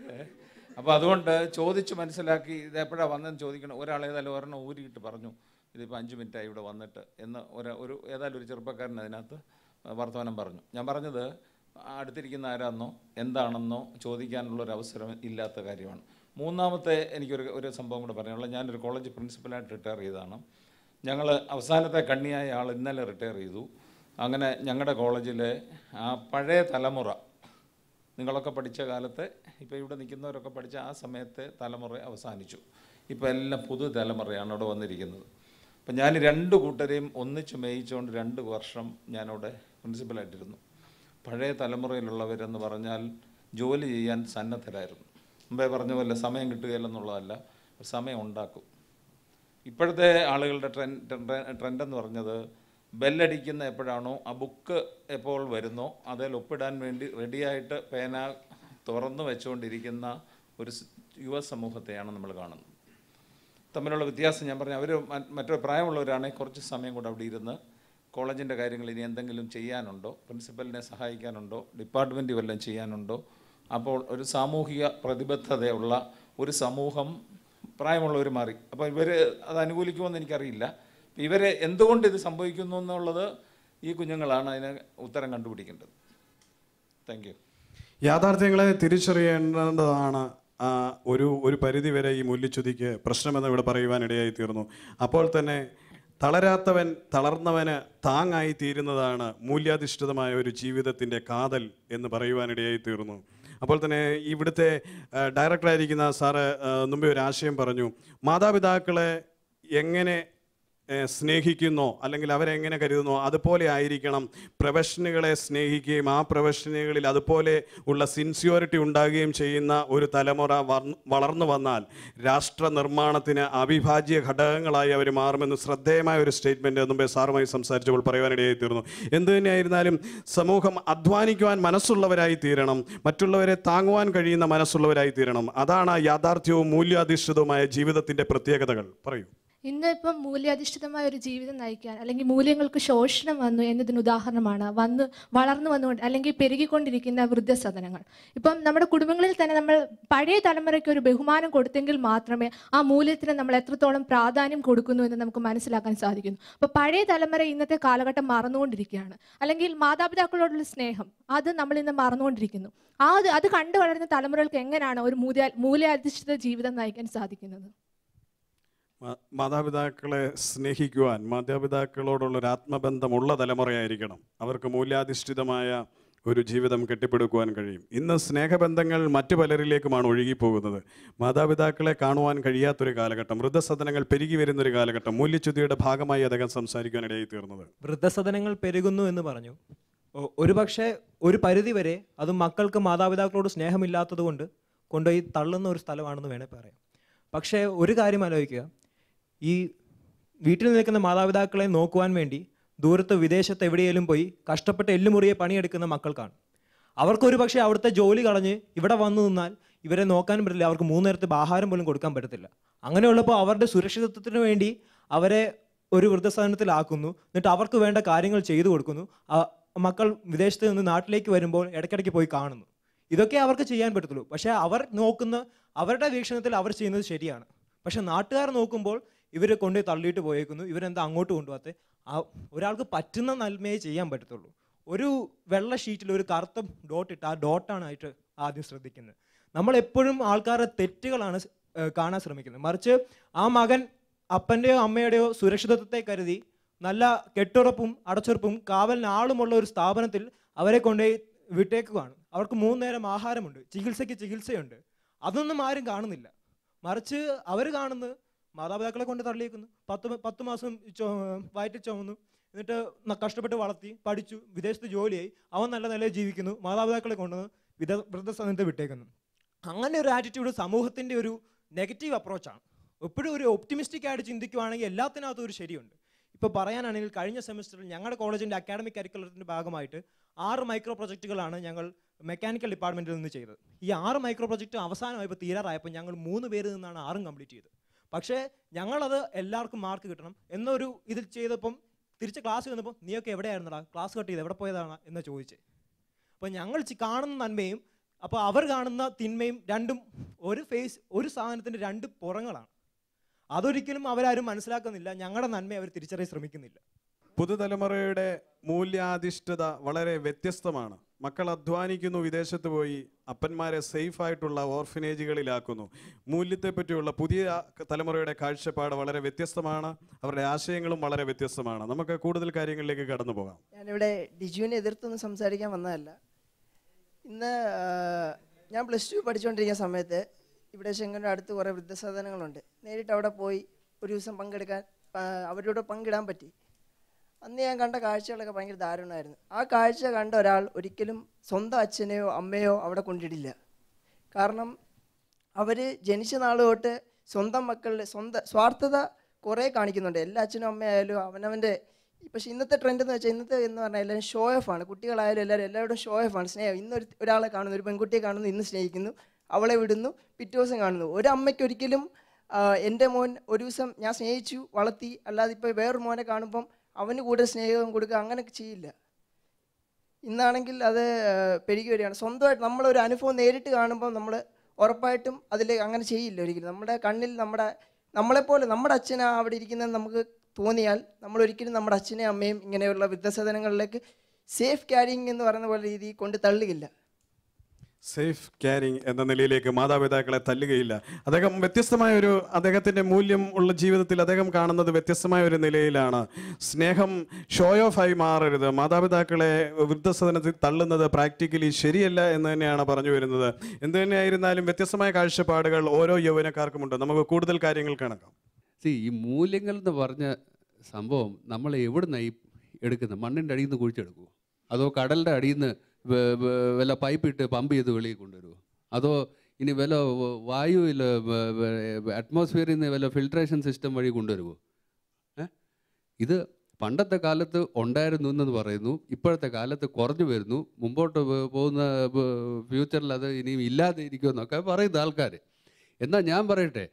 അപ്പോൾ അതുകൊണ്ട് ചോദിച്ച് മനസ്സിലാക്കി ഇത് എപ്പോഴാണ് വന്നതെന്ന് ചോദിക്കണം ഒരാൾ ഏതായാലും ഒരെണ്ണം ഊരിയിട്ട് പറഞ്ഞു ഇതിപ്പോൾ അഞ്ച് മിനിറ്റായി ഇവിടെ വന്നിട്ട് എന്ന് ഒരു ഒരു ഏതായാലും ഒരു ചെറുപ്പക്കാരൻ അതിനകത്ത് വർത്തമാനം പറഞ്ഞു ഞാൻ പറഞ്ഞത് അടുത്തിരിക്കുന്ന ആരാന്നോ എന്താണെന്നോ ചോദിക്കാനുള്ള ഒരു അവസരം ഇല്ലാത്ത കാര്യമാണ് മൂന്നാമത്തെ എനിക്കൊരു ഒരു സംഭവം കൂടെ പറയാനുള്ളത് ഞാനൊരു കോളേജ് പ്രിൻസിപ്പലായിട്ട് റിട്ടയർ ചെയ്തതാണ് ഞങ്ങൾ അവസാനത്തെ കണ്ണിയായ ആൾ ഇന്നലെ റിട്ടയർ ചെയ്തു അങ്ങനെ ഞങ്ങളുടെ കോളേജിലെ ആ പഴയ തലമുറ നിങ്ങളൊക്കെ പഠിച്ച കാലത്തെ ഇപ്പോൾ ഇവിടെ നിൽക്കുന്നവരൊക്കെ പഠിച്ച ആ സമയത്തെ തലമുറ അവസാനിച്ചു ഇപ്പോൾ എല്ലാം പുതു തലമുറയാണ് അവിടെ വന്നിരിക്കുന്നത് അപ്പം ഞാൻ രണ്ട് കൂട്ടരെയും ഒന്നിച്ച് മേയിച്ചുകൊണ്ട് രണ്ട് വർഷം ഞാനവിടെ പ്രിൻസിപ്പലായിട്ടിരുന്നു പഴയ തലമുറയിലുള്ളവരെന്ന് പറഞ്ഞാൽ ജോലി ചെയ്യാൻ സന്നദ്ധരായിരുന്നു മുമ്പേ പറഞ്ഞ പോലെ സമയം കിട്ടുകയില്ലെന്നുള്ളതല്ല സമയം ഉണ്ടാക്കും ഇപ്പോഴത്തെ ആളുകളുടെ ട്രെൻഡ് ട്രെൻഡ് എന്ന് പറഞ്ഞത് ബെല്ലടിക്കുന്ന എപ്പോഴാണോ ആ ബുക്ക് എപ്പോൾ വരുന്നോ അതിൽ ഒപ്പിടാൻ വേണ്ടി റെഡിയായിട്ട് പേന തുറന്നു വെച്ചുകൊണ്ടിരിക്കുന്ന ഒരു സ് യുവ സമൂഹത്തെയാണ് നമ്മൾ കാണുന്നത് തമ്മിലുള്ള വ്യത്യാസം ഞാൻ പറഞ്ഞു അവർ മറ്റൊരു പ്രായമുള്ളവരാണെങ്കിൽ കുറച്ച് സമയം കൂടെ അവിടെ ഇരുന്ന് കോളേജിൻ്റെ കാര്യങ്ങൾ ഇനി എന്തെങ്കിലും ചെയ്യാനുണ്ടോ പ്രിൻസിപ്പലിനെ സഹായിക്കാനുണ്ടോ ഡിപ്പാർട്ട്മെൻറ്റ് വല്ലതും ചെയ്യാനുണ്ടോ അപ്പോൾ ഒരു സാമൂഹിക പ്രതിബദ്ധതയുള്ള ഒരു സമൂഹം പ്രായമുള്ളവർ മാറി അപ്പോൾ ഇവർ അത് അനുകൂലിക്കുമെന്ന് എനിക്കറിയില്ല ഇവർ എന്തുകൊണ്ട് ഇത് സംഭവിക്കുന്നു എന്നുള്ളത് ഈ കുഞ്ഞുങ്ങളാണ് അതിന് ഉത്തരം കണ്ടുപിടിക്കേണ്ടത് താങ്ക് യു യാഥാർത്ഥ്യങ്ങളെ തിരിച്ചറിയേണ്ടതാണ് ആ, ഒരു ഒരു പരിധിവരെ ഈ മൂല്യച്യുതിക്ക് പ്രശ്നമെന്ന് ഇവിടെ പറയുവാനിടയായി തീർന്നു അപ്പോൾ തന്നെ തളരാത്തവൻ തളർന്നവന് താങ്ങായി തീരുന്നതാണ് മൂല്യാധിഷ്ഠിതമായ ഒരു ജീവിതത്തിൻ്റെ കാതൽ എന്ന് പറയുവാനിടയായി തീർന്നു അപ്പോൾ തന്നെ ഇവിടുത്തെ ആ, ഡയറക്ടറായിരിക്കുന്ന സാറ് ആ, മുമ്പേ ഒരു ആശയം പറഞ്ഞു മാതാപിതാക്കളെ എങ്ങനെ ഏഹ് സ്നേഹിക്കുന്നോ അല്ലെങ്കിൽ അവരെങ്ങനെ കരുതുന്നോ അതുപോലെ ആയിരിക്കണം പ്രൊഫഷനുകളെ സ്നേഹിക്കുകയും ആ പ്രൊഫഷനുകളിൽ അതുപോലെ ഉള്ള സിൻസിയോറിറ്റി ഉണ്ടാകുകയും ചെയ്യുന്ന ഒരു തലമുറ വർന്ന് വളർന്നു വന്നാൽ രാഷ്ട്ര നിർമ്മാണത്തിന് അവിഭാജ്യ ഘടകങ്ങളായി അവർ മാറുമെന്ന് ശ്രദ്ധേയമായ ഒരു സ്റ്റേറ്റ്മെൻറ്റ് മുമ്പേ സാറുമായി സംസാരിച്ചപ്പോൾ പറയുവാനിടയായി തീർന്നു എന്തു തന്നെയായിരുന്നാലും സമൂഹം അധ്വാനിക്കുവാൻ മനസ്സുള്ളവരായി തീരണം മറ്റുള്ളവരെ താങ്ങുവാൻ കഴിയുന്ന മനസ്സുള്ളവരായി തീരണം അതാണ് യാഥാർത്ഥ്യവും മൂല്യാധിഷ്ഠിതവുമായ ജീവിതത്തിൻ്റെ പ്രത്യേകതകൾ പറയൂ ഇന്ന് ഇപ്പം മൂല്യാധിഷ്ഠിതമായ ഒരു ജീവിതം നയിക്കാൻ അല്ലെങ്കിൽ മൂല്യങ്ങൾക്ക് ശോഷണം വന്നു എന്നതിന് ഉദാഹരണമാണ് വന്ന് വളർന്നു വന്നുകൊണ്ട് അല്ലെങ്കിൽ പെരുകിക്കൊണ്ടിരിക്കുന്ന വൃദ്ധസദനങ്ങൾ ഇപ്പം നമ്മുടെ കുടുംബങ്ങളിൽ തന്നെ നമ്മൾ പഴയ തലമുറയ്ക്ക് ഒരു ബഹുമാനം കൊടുത്തെങ്കിൽ മാത്രമേ ആ മൂല്യത്തിന് നമ്മൾ എത്രത്തോളം പ്രാധാന്യം കൊടുക്കുന്നു എന്ന് നമുക്ക് മനസ്സിലാക്കാൻ സാധിക്കുന്നു അപ്പോൾ പഴയ തലമുറ ഇന്നത്തെ കാലഘട്ടം മറന്നുകൊണ്ടിരിക്കുകയാണ് അല്ലെങ്കിൽ മാതാപിതാക്കളോടുള്ള സ്നേഹം അത് നമ്മൾ ഇന്ന് മറന്നുകൊണ്ടിരിക്കുന്നു ആ അത് അത് കണ്ടു വളരുന്ന തലമുറകൾക്ക് എങ്ങനെയാണ് ഒരു മൂല്യ മൂല്യാധിഷ്ഠിത ജീവിതം നയിക്കാൻ സാധിക്കുന്നത് മാ- മാതാപിതാക്കളെ സ്നേഹിക്കുവാൻ മാതാപിതാക്കളോടുള്ളൊരു ആത്മബന്ധമുള്ള തലമുറയായിരിക്കണം അവർക്ക് മൂല്യാധിഷ്ഠിതമായ ഒരു ജീവിതം കെട്ടിപ്പടുക്കുവാൻ കഴിയും ഇന്ന് സ്നേഹബന്ധങ്ങൾ മറ്റു പലരിലേക്കുമാണ് ഒഴുകിപ്പോകുന്നത് മാതാപിതാക്കളെ കാണുവാൻ കഴിയാത്തൊരു കാലഘട്ടം വൃദ്ധസദനങ്ങൾ പെരുകി വരുന്നൊരു കാലഘട്ടം മൂല്യച്യുതിയുടെ ഭാഗമായി അദ്ദേഹം സംസാരിക്കാനിടയായി തീർന്നത് വൃദ്ധസദനങ്ങൾ പെരുകുന്നു എന്ന് പറഞ്ഞു ഒ- ഒരുപക്ഷെ ഒരു പരിധി വരെ അത് മക്കൾക്ക് മാതാപിതാക്കളോട് സ്നേഹമില്ലാത്തത് കൊണ്ട് കൊണ്ടുപോയി തള്ളുന്ന ഒരു സ്ഥലമാണെന്ന് വേണേൽ പറയാം പക്ഷേ ഒരു കാര്യം ആലോചിക്കുക ഈ വീട്ടിൽ നിൽക്കുന്ന മാതാപിതാക്കളെ നോക്കുവാൻ വേണ്ടി ദൂരത്ത് വിദേശത്ത് എവിടെയെങ്കിലും പോയി കഷ്ടപ്പെട്ട് എല്ലുമുറിയെ പണിയെടുക്കുന്ന മക്കൾക്കാണ് അവർക്കൊരു പക്ഷേ അവിടുത്തെ ജോലി കളഞ്ഞ് ഇവിടെ വന്നു നിന്നാൽ ഇവരെ നോക്കാനും പറ്റില്ല അവർക്ക് മൂന്ന് നേരത്തെ ആഹാരം പോലും കൊടുക്കാൻ പറ്റത്തില്ല അങ്ങനെയുള്ളപ്പോൾ അവരുടെ സുരക്ഷിതത്വത്തിന് വേണ്ടി അവരെ ഒരു വൃദ്ധസദനത്തിലാക്കുന്നു എന്നിട്ട് അവർക്ക് വേണ്ട കാര്യങ്ങൾ ചെയ്തു കൊടുക്കുന്നു ആ മക്കൾ വിദേശത്ത് നിന്ന് നാട്ടിലേക്ക് വരുമ്പോൾ ഇടയ്ക്കിടയ്ക്ക് പോയി കാണുന്നു ഇതൊക്കെ അവർക്ക് ചെയ്യാൻ പറ്റത്തുള്ളൂ പക്ഷേ അവർ നോക്കുന്ന അവരുടെ വീക്ഷണത്തിൽ അവർ ചെയ്യുന്നത് ശരിയാണ് പക്ഷെ നാട്ടുകാർ നോക്കുമ്പോൾ ഇവർ കൊണ്ടുപോയി തള്ളിയിട്ട് പോയേക്കുന്നു ഇവരെന്താ അങ്ങോട്ട് കൊണ്ടുപോകാത്ത ആ ഒരാൾക്ക് പറ്റുന്ന നന്മയെ ചെയ്യാൻ പറ്റത്തുള്ളൂ ഒരു വെള്ള ഷീറ്റിൽ ഒരു കറുത്ത ഡോട്ട് ഇട്ട് ആ ഡോട്ടാണ് ആയിട്ട് ആദ്യം ശ്രദ്ധിക്കുന്നത് നമ്മൾ എപ്പോഴും ആൾക്കാരുടെ തെറ്റുകളാണ് സ്- ഏഹ് കാണാൻ ശ്രമിക്കുന്നത് മറിച്ച് ആ മകൻ അപ്പൻ്റെയോ അമ്മയുടെയോ സുരക്ഷിതത്വത്തെ കരുതി നല്ല കെട്ടുറപ്പും അടച്ചുറപ്പും കാവലിന് ആളുമുള്ള ഒരു സ്ഥാപനത്തിൽ അവരെ കൊണ്ടുപോയി വിട്ടേക്കുകയാണ് അവർക്ക് മൂന്ന് നേരം ആഹാരമുണ്ട് ചികിത്സയ്ക്ക് ചികിത്സയുണ്ട് അതൊന്നും ആരും കാണുന്നില്ല മറിച്ച് അവർ കാണുന്നത് മാതാപിതാക്കളെ കൊണ്ട് തള്ളിയേക്കുന്നു പത്ത് മ- പത്ത് മാസം ചോ വയറ്റിൽ ചുമന്നു എന്നിട്ട് ന- കഷ്ടപ്പെട്ട് വളർത്തി പഠിച്ചു വിദേശത്ത് ജോലിയായി അവൻ നല്ല നിലയിൽ ജീവിക്കുന്നു മാതാപിതാക്കളെ കൊണ്ടുവന്ന് വിധ വൃദ്ധസദനത്തെ വിട്ടേക്കുന്നു അങ്ങനെ ഒരു ആറ്റിറ്റ്യൂഡ് സമൂഹത്തിൻ്റെ ഒരു നെഗറ്റീവ് അപ്രോച്ചാണ് എപ്പോഴും ഒരു ഒപ്റ്റിമിസ്റ്റിക് ആയിട്ട് ചിന്തിക്കുവാണെങ്കിൽ എല്ലാത്തിനകത്തും ഒരു ശരിയുണ്ട് ഇപ്പോൾ പറയാനാണെങ്കിൽ കഴിഞ്ഞ സെമിസ്റ്ററിൽ ഞങ്ങളുടെ കോളേജിൻ്റെ അക്കാഡമിക് കരിക്കുലത്തിൻ്റെ ഭാഗമായിട്ട് ആറ് മൈക്രോ പ്രൊജക്റ്റുകളാണ് ഞങ്ങൾ മെക്കാനിക്കൽ ഡിപ്പാർട്ട്മെൻറ്റിൽ നിന്ന് ചെയ്തത് ഈ ആറ് മൈക്രോ പ്രൊജക്റ്റ് അവസാനമായപ്പോൾ തീരാറായപ്പോൾ ഞങ്ങൾ മൂന്ന് പേര് നിന്നാണ് ആറും കംപ്ലീറ്റ് ചെയ്തത് പക്ഷേ ഞങ്ങളത് എല്ലാവർക്കും മാർക്ക് കിട്ടണം എന്നൊരു ഇതിൽ ചെയ്തപ്പം തിരിച്ച് ക്ലാസ് വന്നപ്പോൾ നീയൊക്കെ എവിടെയായിരുന്നടാ ക്ലാസ് കട്ട് ചെയ്ത് എവിടെ പോയതാണ് എന്ന് ചോദിച്ചേ അപ്പോൾ ഞങ്ങൾ ചി- കാണുന്ന നന്മയും അപ്പോൾ അവർ കാണുന്ന തിന്മയും രണ്ടും ഒരു ഫേസ് ഒരു സാധനത്തിൻ്റെ രണ്ട് പുറങ്ങളാണ് അതൊരിക്കലും അവരാരും മനസ്സിലാക്കുന്നില്ല ഞങ്ങളുടെ നന്മയെ അവർ തിരിച്ചറിയാൻ ശ്രമിക്കുന്നില്ല പുതുതലമുറയുടെ മൂല്യാധിഷ്ഠിത വളരെ വ്യത്യസ്തമാണ് മക്കൾ അധ്വാനിക്കുന്നു വിദേശത്ത് പോയി അപ്പന്മാരെ സേഫ് ആയിട്ടുള്ള ഓർഫനേജുകളിലാക്കുന്നു മൂല്യത്തെപ്പറ്റിയുള്ള പുതിയ തലമുറയുടെ കാഴ്ചപ്പാട് വളരെ വ്യത്യസ്തമാണ് അവരുടെ ആശയങ്ങളും വളരെ വ്യത്യസ്തമാണ് നമുക്ക് കൂടുതൽ കാര്യങ്ങളിലേക്ക് കടന്നു പോകാം ഞാനിവിടെ ഡിജുവിനെ എതിർത്തൊന്നും സംസാരിക്കാൻ വന്നതല്ല ഇന്ന് ആ, ഞാൻ പ്ലസ് ടു പഠിച്ചുകൊണ്ടിരിക്കുന്ന സമയത്ത് ഇവിടെ ശങ്കരുടെ അടുത്ത് കുറേ വൃദ്ധസദനങ്ങളുണ്ട് നേരിട്ട് അവിടെ പോയി ഒരു ദിവസം പങ്കെടുക്കാൻ ആ, അവരോട് പങ്കിടാൻ പറ്റി അന്ന് ഞാൻ കണ്ട കാഴ്ചകളൊക്കെ ഭയങ്കര ദാരുണമായിരുന്നു ആ കാഴ്ച കണ്ട ഒരാൾ ഒരിക്കലും സ്വന്തം അച്ഛനെയോ അമ്മയോ അവിടെ കൊണ്ടിടില്ല കാരണം അവർ ജനിച്ച നാൾ തൊട്ട് സ്വന്തം മക്കളുടെ സ്വന്തം സ്വാർത്ഥത കുറേ കാണിക്കുന്നുണ്ട് എല്ലാ അച്ഛനും അമ്മയായാലും അവനവൻ്റെ പക്ഷേ ഇന്നത്തെ ട്രെൻഡ് എന്ന് വെച്ചാൽ ഇന്നത്തെ എന്ന് പറഞ്ഞാൽ എല്ലാവരും ഷോ ഓഫ് ആണ് കുട്ടികളായാലും എല്ലാവരും എല്ലാവരും ഷോ ഓഫ് ആണ് സ്നേഹം ഇന്ന് ഒരു ഒരാളെ കാണുന്നു ഒരു പെൺകുട്ടിയെ കാണുന്നു ഇന്ന് സ്നേഹിക്കുന്നു അവളെ വിടുന്നു പിറ്റേ ദിവസം കാണുന്നു ഒരു അമ്മയ്ക്ക് ഒരിക്കലും ആ, എൻ്റെ മോൻ ഒരു ദിവസം ഞാൻ സ്നേഹിച്ചു വളർത്തി അല്ലാതെ ഇപ്പോൾ വേറൊരു മോനെ കാണുമ്പം അവന് കൂടുതൽ സ്നേഹം കൊടുക്കുക അങ്ങനെയൊക്കെ ചെയ്യില്ല ഇന്നാണെങ്കിൽ അത് ആ, പെരുകി വരികയാണ് സ്വന്തമായിട്ട് നമ്മളൊരു അനുഭവം നേരിട്ട് കാണുമ്പോൾ നമ്മൾ ഉറപ്പായിട്ടും അതിൽ അങ്ങനെ ചെയ്യില്ല ഒരിക്കലും നമ്മുടെ കണ്ണിൽ നമ്മുടെ നമ്മളെപ്പോലെ നമ്മുടെ അച്ഛനാ അവിടെ ഇരിക്കുന്നത് നമുക്ക് തോന്നിയാൽ നമ്മൾ ഒരിക്കലും നമ്മുടെ അച്ഛനെയും അമ്മയും ഇങ്ങനെയുള്ള വൃദ്ധസദനങ്ങളിലേക്ക് സേഫ് ക്യാരിങ് എന്ന് പറയുന്ന പോലെ രീതി കൊണ്ട് തള്ളുകയില്ല സേഫ് ക്യാരിങ് എന്ന നിലയിലേക്ക് മാതാപിതാക്കളെ തല്ലുകയില്ല അദ്ദേഹം വ്യത്യസ്തമായ ഒരു അദ്ദേഹത്തിൻ്റെ മൂല്യം ഉള്ള ജീവിതത്തിൽ അദ്ദേഹം കാണുന്നത് വ്യത്യസ്തമായ ഒരു നിലയിലാണ് സ്നേഹം ഷോ ഓഫ് ആയി മാറരുത് മാതാപിതാക്കളെ വൃദ്ധസദനത്തിൽ തള്ളുന്നത് പ്രാക്ടിക്കലി ശരിയല്ല എന്ന് തന്നെയാണ് പറഞ്ഞു വരുന്നത് എന്ത് തന്നെയായിരുന്നാലും വ്യത്യസ്തമായ കാഴ്ചപ്പാടുകൾ ഓരോ യൗവനക്കാർക്കുമുണ്ട് നമുക്ക് കൂടുതൽ കാര്യങ്ങൾ കണക്കാം സി ഈ മൂല്യങ്ങൾ എന്ന് പറഞ്ഞ സംഭവം നമ്മൾ എവിടുന്നാണ് ഈ എടുക്കുന്നത് മണ്ണിൻ്റെ അടിയിൽ നിന്ന് കുഴിച്ചെടുക്കുമോ അതോ കടലിൻ്റെ അടിയിൽ നിന്ന് വല്ല പൈപ്പ് ഇട്ട് പമ്പ് ചെയ്ത് വെളിയിൽ കൊണ്ടുവരുമോ അതോ ഇനി വല്ല വ- വായുവിൽ അറ്റ്മോസ്ഫിയറിൽ നിന്ന് വല്ല ഫിൽട്രേഷൻ സിസ്റ്റം വഴി കൊണ്ടുവരുമോ ഏ ഇത് പണ്ടത്തെ കാലത്ത് ഉണ്ടായിരുന്നു എന്നത് പറയുന്നു ഇപ്പോഴത്തെ കാലത്ത് കുറഞ്ഞു വരുന്നു മുമ്പോട്ട് പോ- പോകുന്ന ഫ്യൂച്ചറിൽ അത് ഇനിയും ഇല്ലാതെ ഇരിക്കുമെന്നൊക്കെ പറയുന്ന ആൾക്കാർ എന്നാൽ ഞാൻ പറയട്ടെ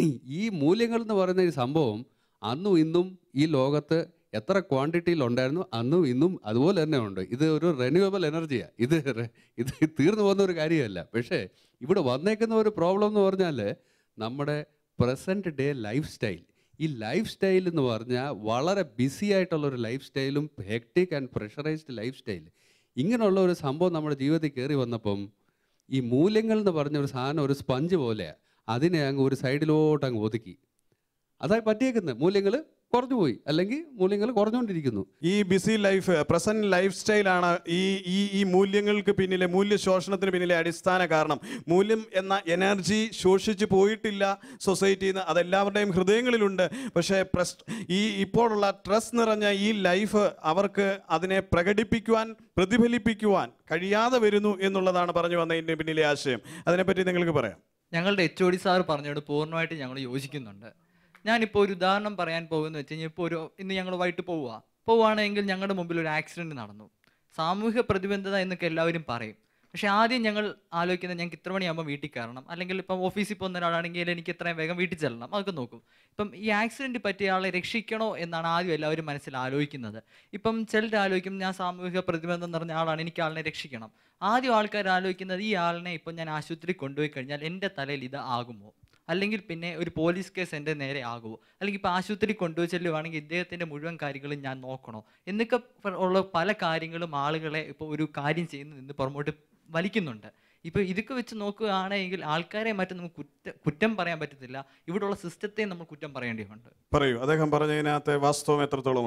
ഈ മൂല്യങ്ങൾ എന്ന് പറയുന്ന ഈ സംഭവം അന്നും ഇന്നും ഈ ലോകത്ത് എത്ര ക്വാണ്ടിറ്റിയിൽ ഉണ്ടായിരുന്നു അന്നും ഇന്നും അതുപോലെ തന്നെ ഉണ്ട് ഇത് ഒരു റെന്യൂവബിൾ എനർജിയാണ് ഇത് റെ- ഇത് തീർന്നു പോകുന്ന ഒരു കാര്യമല്ല പക്ഷേ ഇവിടെ വന്നേക്കുന്ന ഒരു പ്രോബ്ലം എന്ന് പറഞ്ഞാൽ നമ്മുടെ പ്രസൻറ്റ് ഡേ ലൈഫ് സ്റ്റൈൽ ഈ ലൈഫ് സ്റ്റൈൽ എന്ന് പറഞ്ഞാൽ വളരെ ബിസി ആയിട്ടുള്ള ഒരു ലൈഫ് സ്റ്റൈലും hectic and pressurised life style ഇങ്ങനെയുള്ള ഒരു സംഭവം നമ്മുടെ ജീവിതത്തിൽ കയറി വന്നപ്പം ഈ മൂല്യങ്ങൾ എന്ന് പറഞ്ഞ ഒരു സാധനം ഒരു സ്പഞ്ച് പോലെയാണ് അതിനെ അങ്ങ് ഒരു സൈഡിലോട്ട് അങ്ങ് ഒതുക്കി അതായി പറ്റിയേക്കുന്നത് മൂല്യങ്ങൾ കുറഞ്ഞു പോയി അല്ലെങ്കിൽ മൂല്യങ്ങൾ കുറഞ്ഞുകൊണ്ടിരിക്കുന്നു ഈ ബിസി ലൈഫ് പ്രസന്റ് ലൈഫ് സ്റ്റൈലാണ് ഈ ഈ ഈ മൂല്യങ്ങൾക്ക് പിന്നിലെ മൂല്യ ശോഷണത്തിന് പിന്നിലെ അടിസ്ഥാന കാരണം മൂല്യം എന്ന എനർജി ശോഷിച്ചു പോയിട്ടില്ല സൊസൈറ്റിയിൽ നിന്ന് അതെല്ലാവരുടെയും ഹൃദയങ്ങളിലുണ്ട് പക്ഷേ പ്രസ് ഈ ഇപ്പോഴുള്ള സ്ട്രെസ് നിറഞ്ഞ ഈ ലൈഫ് അവർക്ക് അതിനെ പ്രകടിപ്പിക്കുവാൻ പ്രതിഫലിപ്പിക്കുവാൻ കഴിയാതെ വരുന്നു എന്നുള്ളതാണ് പറഞ്ഞു വന്നതിൻ്റെ പിന്നിലെ ആശയം അതിനെപ്പറ്റി നിങ്ങൾക്ക് പറയാം ഞങ്ങളുടെ എച്ച് ഒ ഡി സാർ പറഞ്ഞോട് പൂർണ്ണമായിട്ട് ഞങ്ങൾ യോജിക്കുന്നുണ്ട് ഞാനിപ്പോൾ ഒരു ഉദാഹരണം പറയാൻ പോകുന്നത് വെച്ച് കഴിഞ്ഞാൽ ഇപ്പോൾ ഒരു ഇന്ന് ഞങ്ങൾ വൈകിട്ട് പോവുക പോവുകയാണെങ്കിൽ ഞങ്ങളുടെ മുമ്പിൽ ഒരു ആക്സിഡൻറ്റ് നടന്നു സാമൂഹിക പ്രതിബദ്ധത എന്നൊക്കെ എല്ലാവരും പറയും പക്ഷേ ആദ്യം ഞങ്ങൾ ആലോചിക്കുന്നത് ഞങ്ങൾക്ക് ഇത്ര മണിയാകുമ്പോൾ വീട്ടിൽ കയറണം അല്ലെങ്കിൽ ഇപ്പം ഓഫീസിൽ പോകുന്ന ഒരാളാണെങ്കിൽ എനിക്ക് എത്രയും വേഗം വീട്ടിൽ ചെല്ലണം അതൊക്കെ നോക്കും ഇപ്പം ഈ ആക്സിഡൻറ്റ് പറ്റിയ ആളെ രക്ഷിക്കണോ എന്നാണ് ആദ്യം എല്ലാവരും മനസ്സിൽ ആലോചിക്കുന്നത് ഇപ്പം ചിലർ ആലോചിക്കും ഞാൻ സാമൂഹിക പ്രതിബന്ധം നിറഞ്ഞ ആളാണ് എനിക്ക് ആളിനെ രക്ഷിക്കണം ആദ്യം ആൾക്കാർ ആലോചിക്കുന്നത് ഈ ആളിനെ ഇപ്പം ഞാൻ ആശുപത്രി കൊണ്ടുപോയി കഴിഞ്ഞാൽ എൻ്റെ തലയിൽ ഇത് ആകുമോ അല്ലെങ്കിൽ പിന്നെ ഒരു പോലീസ് കേസ് എൻ്റെ നേരെ ആകുമോ അല്ലെങ്കിൽ ഇപ്പോൾ ആശുപത്രി കൊണ്ടുപോയി ചെല്ലുവാണെങ്കിൽ ഇദ്ദേഹത്തിൻ്റെ മുഴുവൻ കാര്യങ്ങളും ഞാൻ നോക്കണോ എന്നൊക്കെ പ- ഉള്ള പല കാര്യങ്ങളും ആളുകളെ ഇപ്പോൾ ഒരു കാര്യം ചെയ്യുന്ന നിന്ന് പുറമോട്ട് വലിക്കുന്നുണ്ട് ഇപ്പോൾ ഇതൊക്കെ വെച്ച് നോക്കുകയാണെങ്കിൽ ആൾക്കാരെ മറ്റും നമുക്ക് കുറ്റ കുറ്റം പറയാൻ പറ്റത്തില്ല ഇവിടെയുള്ള സിസ്റ്റത്തെ നമ്മൾ കുറ്റം പറയേണ്ടതുണ്ട് പറയൂ അദ്ദേഹം പറഞ്ഞതിനകത്ത് വാസ്തവം എത്രത്തോളം ഉണ്ട്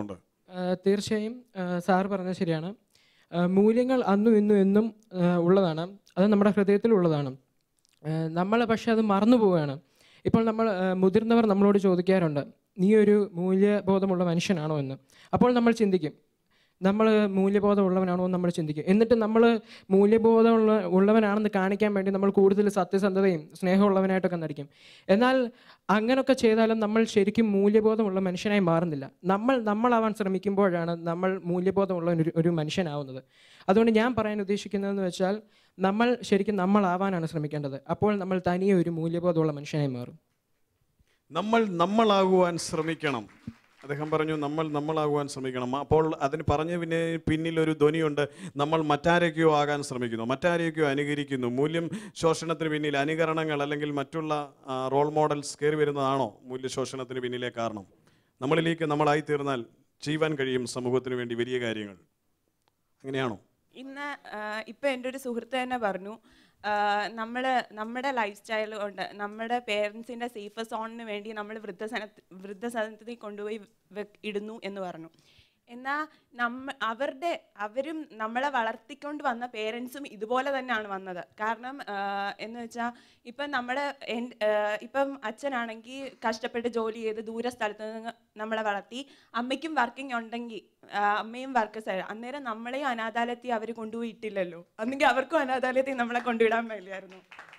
ആ, തീർച്ചയായും സാർ പറഞ്ഞത് ശരിയാണ് ആ, മൂല്യങ്ങൾ അന്നും ഇന്നും എന്നും ആ, ഉള്ളതാണ് അത് നമ്മുടെ ഹൃദയത്തിലുള്ളതാണ് നമ്മൾ പക്ഷെ അത് മറന്നു പോവുകയാണ് ഇപ്പോൾ നമ്മൾ ആ, മുതിർന്നവർ നമ്മളോട് ചോദിക്കാറുണ്ട് നീ ഒരു മൂല്യബോധമുള്ള മനുഷ്യനാണോ എന്ന് അപ്പോൾ നമ്മൾ ചിന്തിക്കും നമ്മൾ മൂല്യബോധം ഉള്ളവനാണോ എന്ന് നമ്മൾ ചിന്തിക്കും എന്നിട്ട് നമ്മൾ മൂല്യബോധമുള്ള ഉള്ളവനാണെന്ന് കാണിക്കാൻ വേണ്ടി നമ്മൾ കൂടുതൽ സത്യസന്ധതയും സ്നേഹമുള്ളവനായിട്ടൊക്കെ നടിക്കും എന്നാൽ അങ്ങനെയൊക്കെ ചെയ്താലും നമ്മൾ ശരിക്കും മൂല്യബോധമുള്ള മനുഷ്യനായി മാറുന്നില്ല നമ്മൾ നമ്മളാവാൻ ശ്രമിക്കുമ്പോഴാണ് നമ്മൾ മൂല്യബോധമുള്ള ഒരു ഒരു മനുഷ്യനാവുന്നത് അതുകൊണ്ട് ഞാൻ പറയാൻ ഉദ്ദേശിക്കുന്നതെന്ന് വെച്ചാൽ നമ്മൾ ശരിക്കും നമ്മളാവാനാണ് ശ്രമിക്കേണ്ടത് അപ്പോൾ നമ്മൾ തനിയെ ഒരു മൂല്യബോധമുള്ള മനുഷ്യനായി മാറും നമ്മൾ നമ്മളാകുവാൻ ശ്രമിക്കണം അദ്ദേഹം പറഞ്ഞു നമ്മൾ നമ്മളാകുവാൻ ശ്രമിക്കണം അപ്പോൾ അതിന് പറഞ്ഞ പിന്നെ പിന്നിൽ ഒരു ധ്വനിയുണ്ട് നമ്മൾ മറ്റാരൊക്കെയോ ആകാൻ ശ്രമിക്കുന്നു മറ്റാരെയൊക്കെയോ അനുകരിക്കുന്നു മൂല്യം ശോഷണത്തിന് പിന്നിൽ അനുകരണങ്ങൾ അല്ലെങ്കിൽ മറ്റുള്ള ആ, റോൾ മോഡൽസ് കയറി വരുന്നതാണോ മൂല്യശോഷണത്തിന് പിന്നിലെ കാരണം നമ്മളിലേക്ക് നമ്മളായി തീർന്നാൽ ചെയ്യുവാൻ കഴിയും സമൂഹത്തിന് വേണ്ടി വലിയ കാര്യങ്ങൾ അങ്ങനെയാണോ ഇന്ന് ഇപ്പം എൻ്റെ ഒരു സുഹൃത്ത് തന്നെ പറഞ്ഞു നമ്മൾ നമ്മുടെ ലൈഫ് സ്റ്റൈൽ കൊണ്ട് നമ്മുടെ പേരൻസിൻ്റെ സേഫ് സോണിന് വേണ്ടി നമ്മൾ വൃദ്ധസന വൃദ്ധസദനത്തിൽ കൊണ്ടുപോയി വെ- ഇടുന്നു എന്ന് പറഞ്ഞു എന്നാൽ നമ്മ അവരുടെ അവരും നമ്മളെ വളർത്തിക്കൊണ്ട് വന്ന പേരൻസും ഇതുപോലെ തന്നെയാണ് വന്നത് കാരണം ആ, എന്ന് വെച്ചാൽ ഇപ്പം നമ്മുടെ എൻ- ആ, ഇപ്പം അച്ഛനാണെങ്കിൽ കഷ്ടപ്പെട്ട് ജോലി ചെയ്ത് ദൂര സ്ഥലത്ത് നിന്ന് നമ്മളെ വളർത്തി അമ്മയ്ക്കും വർക്കിംഗ് ഉണ്ടെങ്കിൽ ആ, അമ്മയും വർക്കേഴ്സ് അന്നേരം നമ്മളെയും അനാഥാലയത്തിൽ അവർ കൊണ്ടുപോയി ഇട്ടില്ലല്ലോ അന്നെങ്കിൽ അവർക്കും അനാഥാലയത്തിൽ നമ്മളെ കൊണ്ടുവിടാൻ മേലായിരുന്നു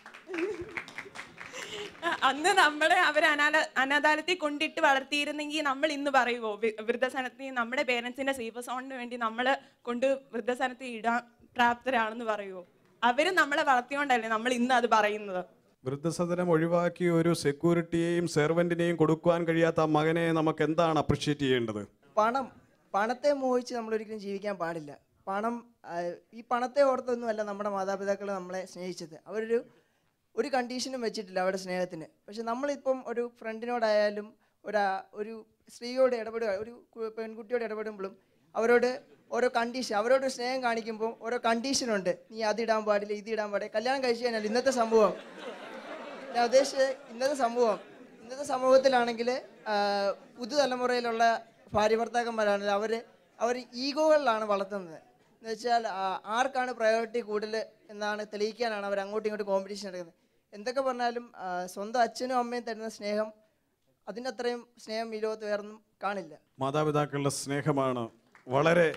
അന്ന് നമ്മളെ അവർ അനാല അനാഥാലയത്തിൽ കൊണ്ടിട്ട് വളർത്തിയിരുന്നെങ്കിൽ നമ്മൾ ഇന്ന് പറയുമോ വി- വൃദ്ധസനത്തിൽ നമ്മുടെ പേരൻസിന്റെ സേഫ് സോണിന് വേണ്ടി നമ്മൾ കൊണ്ട് വൃദ്ധസനത്തിൽ ഇടാൻ പ്രാപ്തരാണെന്ന് പറയുമോ അവര് നമ്മളെ വളർത്തിയോണ്ടല്ലേ നമ്മൾ ഇന്ന് അത് പറയുന്നത് വൃദ്ധസദനം ഒഴിവാക്കി ഒരു സെക്യൂരിറ്റിയെയും സെർവൻറ്റിനെയും കൊടുക്കുവാൻ കഴിയാത്ത ആ മകനെ നമുക്ക് എന്താണ് അപ്രിഷ്യേറ്റ് ചെയ്യേണ്ടത് പണം പണത്തെ മോഹിച്ച് നമ്മൾ ഒരിക്കലും ജീവിക്കാൻ പാടില്ല പണം ആ, ഈ പണത്തെ ഓർത്തൊന്നുമല്ല നമ്മുടെ മാതാപിതാക്കൾ നമ്മളെ സ്നേഹിച്ചത് അവരൊരു ഒരു കണ്ടീഷനും വെച്ചിട്ടില്ല അവരുടെ സ്നേഹത്തിന് പക്ഷെ നമ്മളിപ്പം ഒരു ഫ്രണ്ടിനോടായാലും ഒരു ഒരു സ്ത്രീയോട് ഇടപെടുക ഒരു കു- പെൺകുട്ടിയോട് ഇടപെടുമ്പോഴും അവരോട് ഓരോ കണ്ടീഷൻ അവരോട് സ്നേഹം കാണിക്കുമ്പോൾ ഓരോ കണ്ടീഷനുണ്ട് നീ അതിടാൻ പാടില്ല ഇത് ഇടാൻ പാടില്ല കല്യാണം കഴിച്ചു കഴിഞ്ഞാൽ ഇന്നത്തെ സംഭവം ഞാൻ ഉദ്ദേശിച്ചത് ഇന്നത്തെ സമൂഹം ഇന്നത്തെ സമൂഹത്തിലാണെങ്കിൽ പുതുതലമുറയിലുള്ള ഭാര്യ ഭർത്താക്കന്മാരാണെങ്കിൽ അവർ അവർ ഈഗോകളിലാണ് വളർത്തുന്നത് എന്ന് വെച്ചാൽ ആ, ആർക്കാണ് പ്രയോറിറ്റി കൂടുതൽ എന്നാണ് തെളിയിക്കാനാണ് അവർ അങ്ങോട്ടും ഇങ്ങോട്ടും കോമ്പറ്റീഷൻ എടുക്കുന്നത് എന്തൊക്കെ പറഞ്ഞാലും ആ, സ്വന്തം അച്ഛനും അമ്മയും തരുന്ന സ്നേഹം അതിൻ്റെ അത്രയും സ്നേഹം ഈ ലോകത്ത് വേറൊന്നും കാണില്ല മാതാപിതാക്കളുടെ സ്നേഹമാണ് വളരെ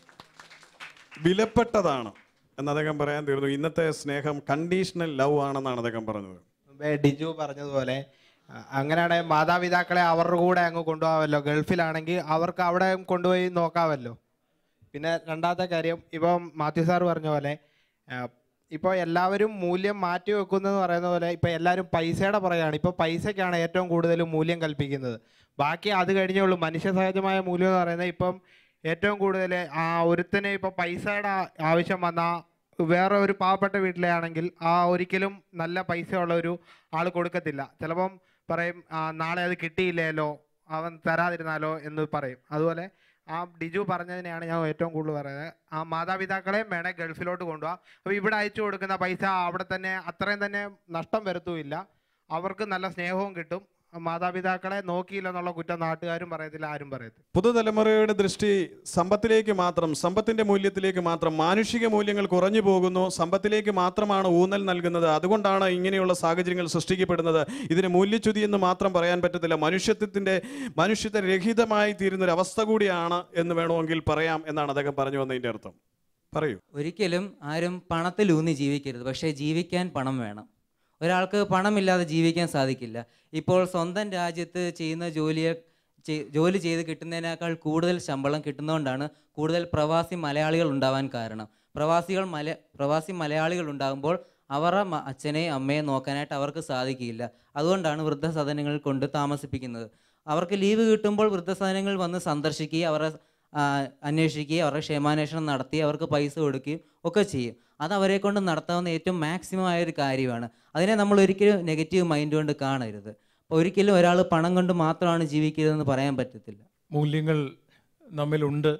വിലപ്പെട്ടതാണ് എന്ന് അദ്ദേഹം പറയാൻ തീർന്നു ഇന്നത്തെ സ്നേഹം കണ്ടീഷണൽ ലവ് ആണെന്നാണ് അദ്ദേഹം പറഞ്ഞത് മുമ്പേ ഡിജു പറഞ്ഞതുപോലെ അ- അങ്ങനെയാണെങ്കിൽ മാതാപിതാക്കളെ അവരുടെ കൂടെ അങ്ങ് കൊണ്ടുപോകാമല്ലോ ഗൾഫിലാണെങ്കിൽ അവർക്ക് അവിടെ കൊണ്ടുപോയി നോക്കാമല്ലോ പിന്നെ രണ്ടാമത്തെ കാര്യം ഇപ്പം മാത്യു സാർ പറഞ്ഞ പോലെ ഇപ്പോൾ എല്ലാവരും മൂല്യം മാറ്റി വെക്കുന്നതെന്ന് പറയുന്ന പോലെ ഇപ്പോൾ എല്ലാവരും പൈസയുടെ പുറകെയാണ് ഇപ്പോൾ പൈസയ്ക്കാണ് ഏറ്റവും കൂടുതൽ മൂല്യം കൽപ്പിക്കുന്നത് ബാക്കി അത് കഴിഞ്ഞേ ഉള്ളൂ മനുഷ്യ സഹജമായ മൂല്യം എന്ന് പറയുന്നത് ഇപ്പം ഏറ്റവും കൂടുതൽ ആ ഒരുത്തന് ഇപ്പോൾ പൈസയുടെ ആ- ആവശ്യം വന്നാൽ വേറെ ഒരു പാവപ്പെട്ട വീട്ടിലെ ആണെങ്കിൽ ആ ഒരിക്കലും നല്ല പൈസ ഉള്ള ഒരു ആൾ കൊടുക്കത്തില്ല ചിലപ്പം പറയും "ആ, നാളെ അത് കിട്ടിയില്ലല്ലോ അവൻ തരാതിരുന്നാലോ എന്ന് പറയും അതുപോലെ ആ ഡിജു പറഞ്ഞതിനെയാണ് ഞാൻ ഏറ്റവും കൂടുതൽ പറയുന്നത് ആ മാതാപിതാക്കളെ വേണേൽ ഗൾഫിലോട്ട് കൊണ്ടുപോകാം അപ്പോൾ ഇവിടെ അയച്ചു കൊടുക്കുന്ന പൈസ അവിടെ തന്നെ അത്രയും തന്നെ നഷ്ടം വരുത്തുമില്ല അവർക്ക് നല്ല സ്നേഹവും കിട്ടും മാതാപിതാക്കളെ നോക്കിയില്ലെന്നുള്ള കുറ്റം നാട്ടുകാരും പറയത്തില്ല ആരും പറയത്തില്ല പുതുതലമുറയുടെ ദൃഷ്ടി സമ്പത്തിലേക്ക് മാത്രം സമ്പത്തിന്റെ മൂല്യത്തിലേക്ക് മാത്രം മാനുഷിക മൂല്യങ്ങൾ കുറഞ്ഞു പോകുന്നു സമ്പത്തിലേക്ക് മാത്രമാണ് ഊന്നൽ നൽകുന്നത് അതുകൊണ്ടാണ് ഇങ്ങനെയുള്ള സാഹചര്യങ്ങൾ സൃഷ്ടിക്കപ്പെടുന്നത് ഇതിന് മൂല്യച്യുതി എന്ന് മാത്രം പറയാൻ പറ്റത്തില്ല മനുഷ്യത്വത്തിന്റെ മനുഷ്യത്വ രഹിതമായി തീരുന്ന ഒരു അവസ്ഥ കൂടിയാണ് എന്ന് വേണമെങ്കിൽ പറയാം എന്നാണ് അദ്ദേഹം പറഞ്ഞു വന്നതിന്റെ അർത്ഥം പറയൂ ഒരിക്കലും ആരും പണത്തിലൂന്നി ജീവിക്കരുത് പക്ഷേ ജീവിക്കാൻ പണം വേണം ഒരാൾക്ക് പണമില്ലാതെ ജീവിക്കാൻ സാധിക്കില്ല ഇപ്പോൾ സ്വന്തം രാജ്യത്ത് ചെയ്യുന്ന ജോലിയെ ചെയ്- ജോലി ചെയ്ത് കിട്ടുന്നതിനേക്കാൾ കൂടുതൽ ശമ്പളം കിട്ടുന്നതുകൊണ്ടാണ് കൂടുതൽ പ്രവാസി മലയാളികൾ ഉണ്ടാവാൻ കാരണം പ്രവാസികൾ മല പ്രവാസി മലയാളികൾ ഉണ്ടാകുമ്പോൾ അവരുടെ മ- അച്ഛനെയും അമ്മയെ നോക്കാനായിട്ട് അവർക്ക് സാധിക്കില്ല അതുകൊണ്ടാണ് വൃദ്ധസദനങ്ങളിൽ കൊണ്ട് താമസിപ്പിക്കുന്നത് അവർക്ക് ലീവ് കിട്ടുമ്പോൾ വൃദ്ധസദനങ്ങളിൽ വന്ന് സന്ദർശിക്കുകയും അവരെ ആ, അന്വേഷിക്കുകയും അവരുടെ ക്ഷേമാന്വേഷണം നടത്തി അവർക്ക് പൈസ കൊടുക്കുകയും ഒക്കെ ചെയ്യും അത് അവരെ കൊണ്ട് നടത്താവുന്ന ഏറ്റവും മാക്സിമം ആയ ഒരു കാര്യമാണ് അതിനെ നമ്മൾ ഒരിക്കലും നെഗറ്റീവ് മൈൻഡ് കൊണ്ട് കാണരുത് അപ്പോൾ ഒരിക്കലും ഒരാൾ പണം കൊണ്ട് മാത്രമാണ് ജീവിക്കുന്നതെന്ന് പറയാൻ പറ്റത്തില്ല മൂല്യങ്ങൾ നമ്മിലുണ്ട്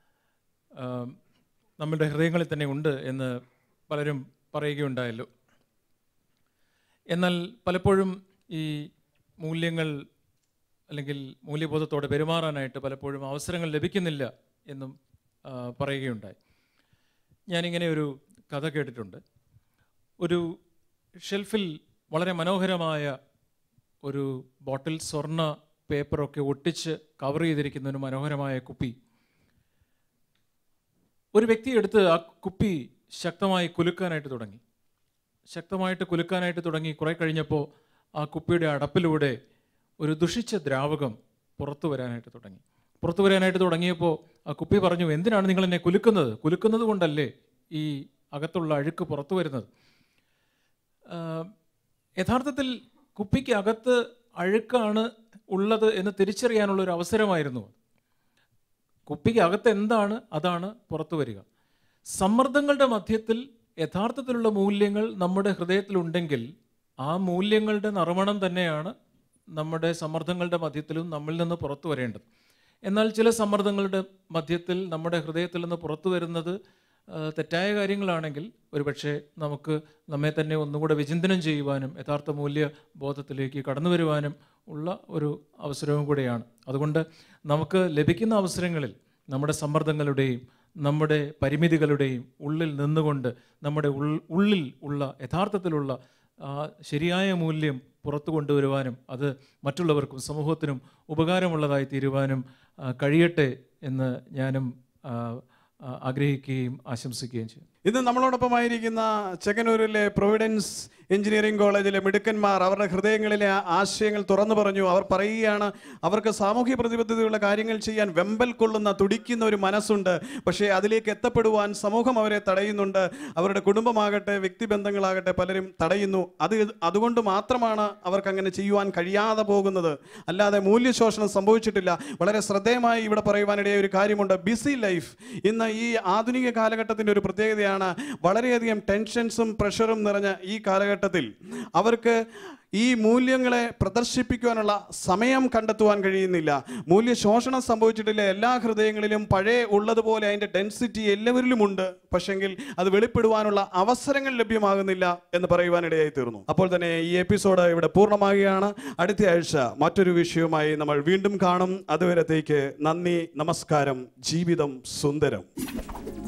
ആം, നമ്മുടെ ഹൃദയങ്ങളിൽ തന്നെ ഉണ്ട് എന്ന് പലരും പറയുകയുണ്ടായല്ലോ എന്നാൽ പലപ്പോഴും ഈ മൂല്യങ്ങൾ അല്ലെങ്കിൽ മൂല്യബോധത്തോടെ പെരുമാറാനായിട്ട് പലപ്പോഴും അവസരങ്ങൾ ലഭിക്കുന്നില്ല എന്നും ആ, പറയുകയുണ്ടായി ഞാനിങ്ങനെ ഒരു കഥ കേട്ടിട്ടുണ്ട് ഒരു ഷെൽഫിൽ വളരെ മനോഹരമായ ഒരു ബോട്ടിൽ സ്വർണ്ണ പേപ്പറൊക്കെ ഒട്ടിച്ച് കവർ ചെയ്തിരിക്കുന്ന ഒരു മനോഹരമായ കുപ്പി ഒരു വ്യക്തി എടുത്ത് ആ കുപ്പി ശക്തമായി കുലുക്കാനായിട്ട് തുടങ്ങി ശക്തമായിട്ട് കുലുക്കാനായിട്ട് തുടങ്ങി കുറെ കഴിഞ്ഞപ്പോൾ ആ കുപ്പിയുടെ അടപ്പിലൂടെ ഒരു ദുഷിച്ച ദ്രാവകം പുറത്തു വരാനായിട്ട് തുടങ്ങി പുറത്തു വരാനായിട്ട് തുടങ്ങിയപ്പോൾ ആ കുപ്പി പറഞ്ഞു എന്തിനാണ് നിങ്ങൾ എന്നെ കുലുക്കുന്നത് കുലുക്കുന്നത് കൊണ്ടല്ലേ ഈ അകത്തുള്ള അഴുക്ക് പുറത്തു വരുന്നത് ആ, യഥാർത്ഥത്തിൽ കുപ്പിക്ക് അകത്ത് അഴുക്കാണ് ഉള്ളത് എന്ന് തിരിച്ചറിയാനുള്ള ഒരു അവസരമായിരുന്നു അത്. കുപ്പിക്ക് അകത്ത് എന്താണ് അതാണ് പുറത്തു വരിക സമ്മർദ്ദങ്ങളുടെ മധ്യത്തിൽ യഥാർത്ഥത്തിലുള്ള മൂല്യങ്ങൾ നമ്മുടെ ഹൃദയത്തിലുണ്ടെങ്കിൽ ആ മൂല്യങ്ങളുടെ നറുമണം തന്നെയാണ് നമ്മുടെ സമ്മർദ്ദങ്ങളുടെ മധ്യത്തിലും നമ്മിൽ നിന്ന് പുറത്തു വരേണ്ടത് എന്നാൽ ചില സമ്മർദ്ദങ്ങളുടെ മധ്യത്തിൽ നമ്മുടെ ഹൃദയത്തിൽ നിന്ന് പുറത്തു വരുന്നത് ആ, തെറ്റായ കാര്യങ്ങളാണെങ്കിൽ ഒരുപക്ഷെ നമുക്ക് നമ്മെ തന്നെ ഒന്നുകൂടെ വിചിന്തനം ചെയ്യുവാനും യഥാർത്ഥ മൂല്യ ബോധത്തിലേക്ക് കടന്നു വരുവാനും ഉള്ള ഒരു അവസരവും കൂടെയാണ് അതുകൊണ്ട് നമുക്ക് ലഭിക്കുന്ന അവസരങ്ങളിൽ നമ്മുടെ സമ്മർദ്ദങ്ങളുടെയും നമ്മുടെ പരിമിതികളുടെയും ഉള്ളിൽ നിന്നുകൊണ്ട് നമ്മുടെ ഉൾ ഉള്ളിൽ ഉള്ള യഥാർത്ഥത്തിലുള്ള ആ ശരിയായ മൂല്യം പുറത്തു കൊണ്ടുവരുവാനും അത് മറ്റുള്ളവർക്കും സമൂഹത്തിനും ഉപകാരമുള്ളതായി തീരുവാനും ആ, കഴിയട്ടെ എന്ന് ഞാനും ആ, ആ, ആഗ്രഹിക്കുകയും ആശംസിക്കുകയും ചെയ്യും ഇന്ന് നമ്മളോടൊപ്പമായിരിക്കുന്ന ചെങ്ങന്നൂരിലെ പ്രൊവിഡൻസ് എഞ്ചിനീയറിംഗ് കോളേജിലെ മിടുക്കന്മാർ അവരുടെ ഹൃദയങ്ങളിലെ ആ ആശയങ്ങൾ തുറന്നു പറഞ്ഞു അവർ പറയുകയാണ് അവർക്ക് സാമൂഹ്യ പ്രതിബദ്ധതയുള്ള കാര്യങ്ങൾ ചെയ്യാൻ വെമ്പൽ കൊള്ളുന്ന തുടിക്കുന്ന ഒരു മനസ്സുണ്ട് പക്ഷേ അതിലേക്ക് എത്തപ്പെടുവാൻ സമൂഹം അവരെ തടയുന്നുണ്ട് അവരുടെ കുടുംബമാകട്ടെ വ്യക്തിബന്ധങ്ങളാകട്ടെ പലരും തടയുന്നു അത് അതുകൊണ്ട് മാത്രമാണ് അവർക്ക് അങ്ങനെ ചെയ്യുവാൻ കഴിയാതെ പോകുന്നത് അല്ലാതെ മൂല്യശോഷണം സംഭവിച്ചിട്ടില്ല വളരെ ശ്രദ്ധേയമായി ഇവിടെ പറയുവാനിടയായ ഒരു കാര്യമുണ്ട് ബിസി ലൈഫ് ഇന്ന് ഈ ആധുനിക കാലഘട്ടത്തിൻ്റെ ഒരു പ്രത്യേകതയാണ് വളരെയധികം ടെൻഷൻസും പ്രഷറും നിറഞ്ഞ ഈ കാലഘട്ടത്തിൽ അവർക്ക് ഈ മൂല്യങ്ങളെ പ്രദർശിപ്പിക്കുവാനുള്ള സമയം കണ്ടെത്തുവാൻ കഴിയുന്നില്ല മൂല്യശോഷണം സംഭവിച്ചിട്ടില്ല എല്ലാ ഹൃദയങ്ങളിലും പഴയ ഉള്ളതുപോലെ അതിൻ്റെ ഡെൻസിറ്റി എല്ലാവരിലുമുണ്ട് പക്ഷെങ്കിൽ അത് വെളിപ്പെടുവാനുള്ള അവസരങ്ങൾ ലഭ്യമാകുന്നില്ല എന്ന് പറയുവാനിടയായി തീർന്നു അപ്പോൾ തന്നെ ഈ എപ്പിസോഡ് ഇവിടെ പൂർണ്ണമാകുകയാണ് അടുത്ത ആഴ്ച മറ്റൊരു വിഷയവുമായി നമ്മൾ വീണ്ടും കാണും അതുവരത്തേക്ക് നന്ദി നമസ്കാരം ജീവിതം സുന്ദരം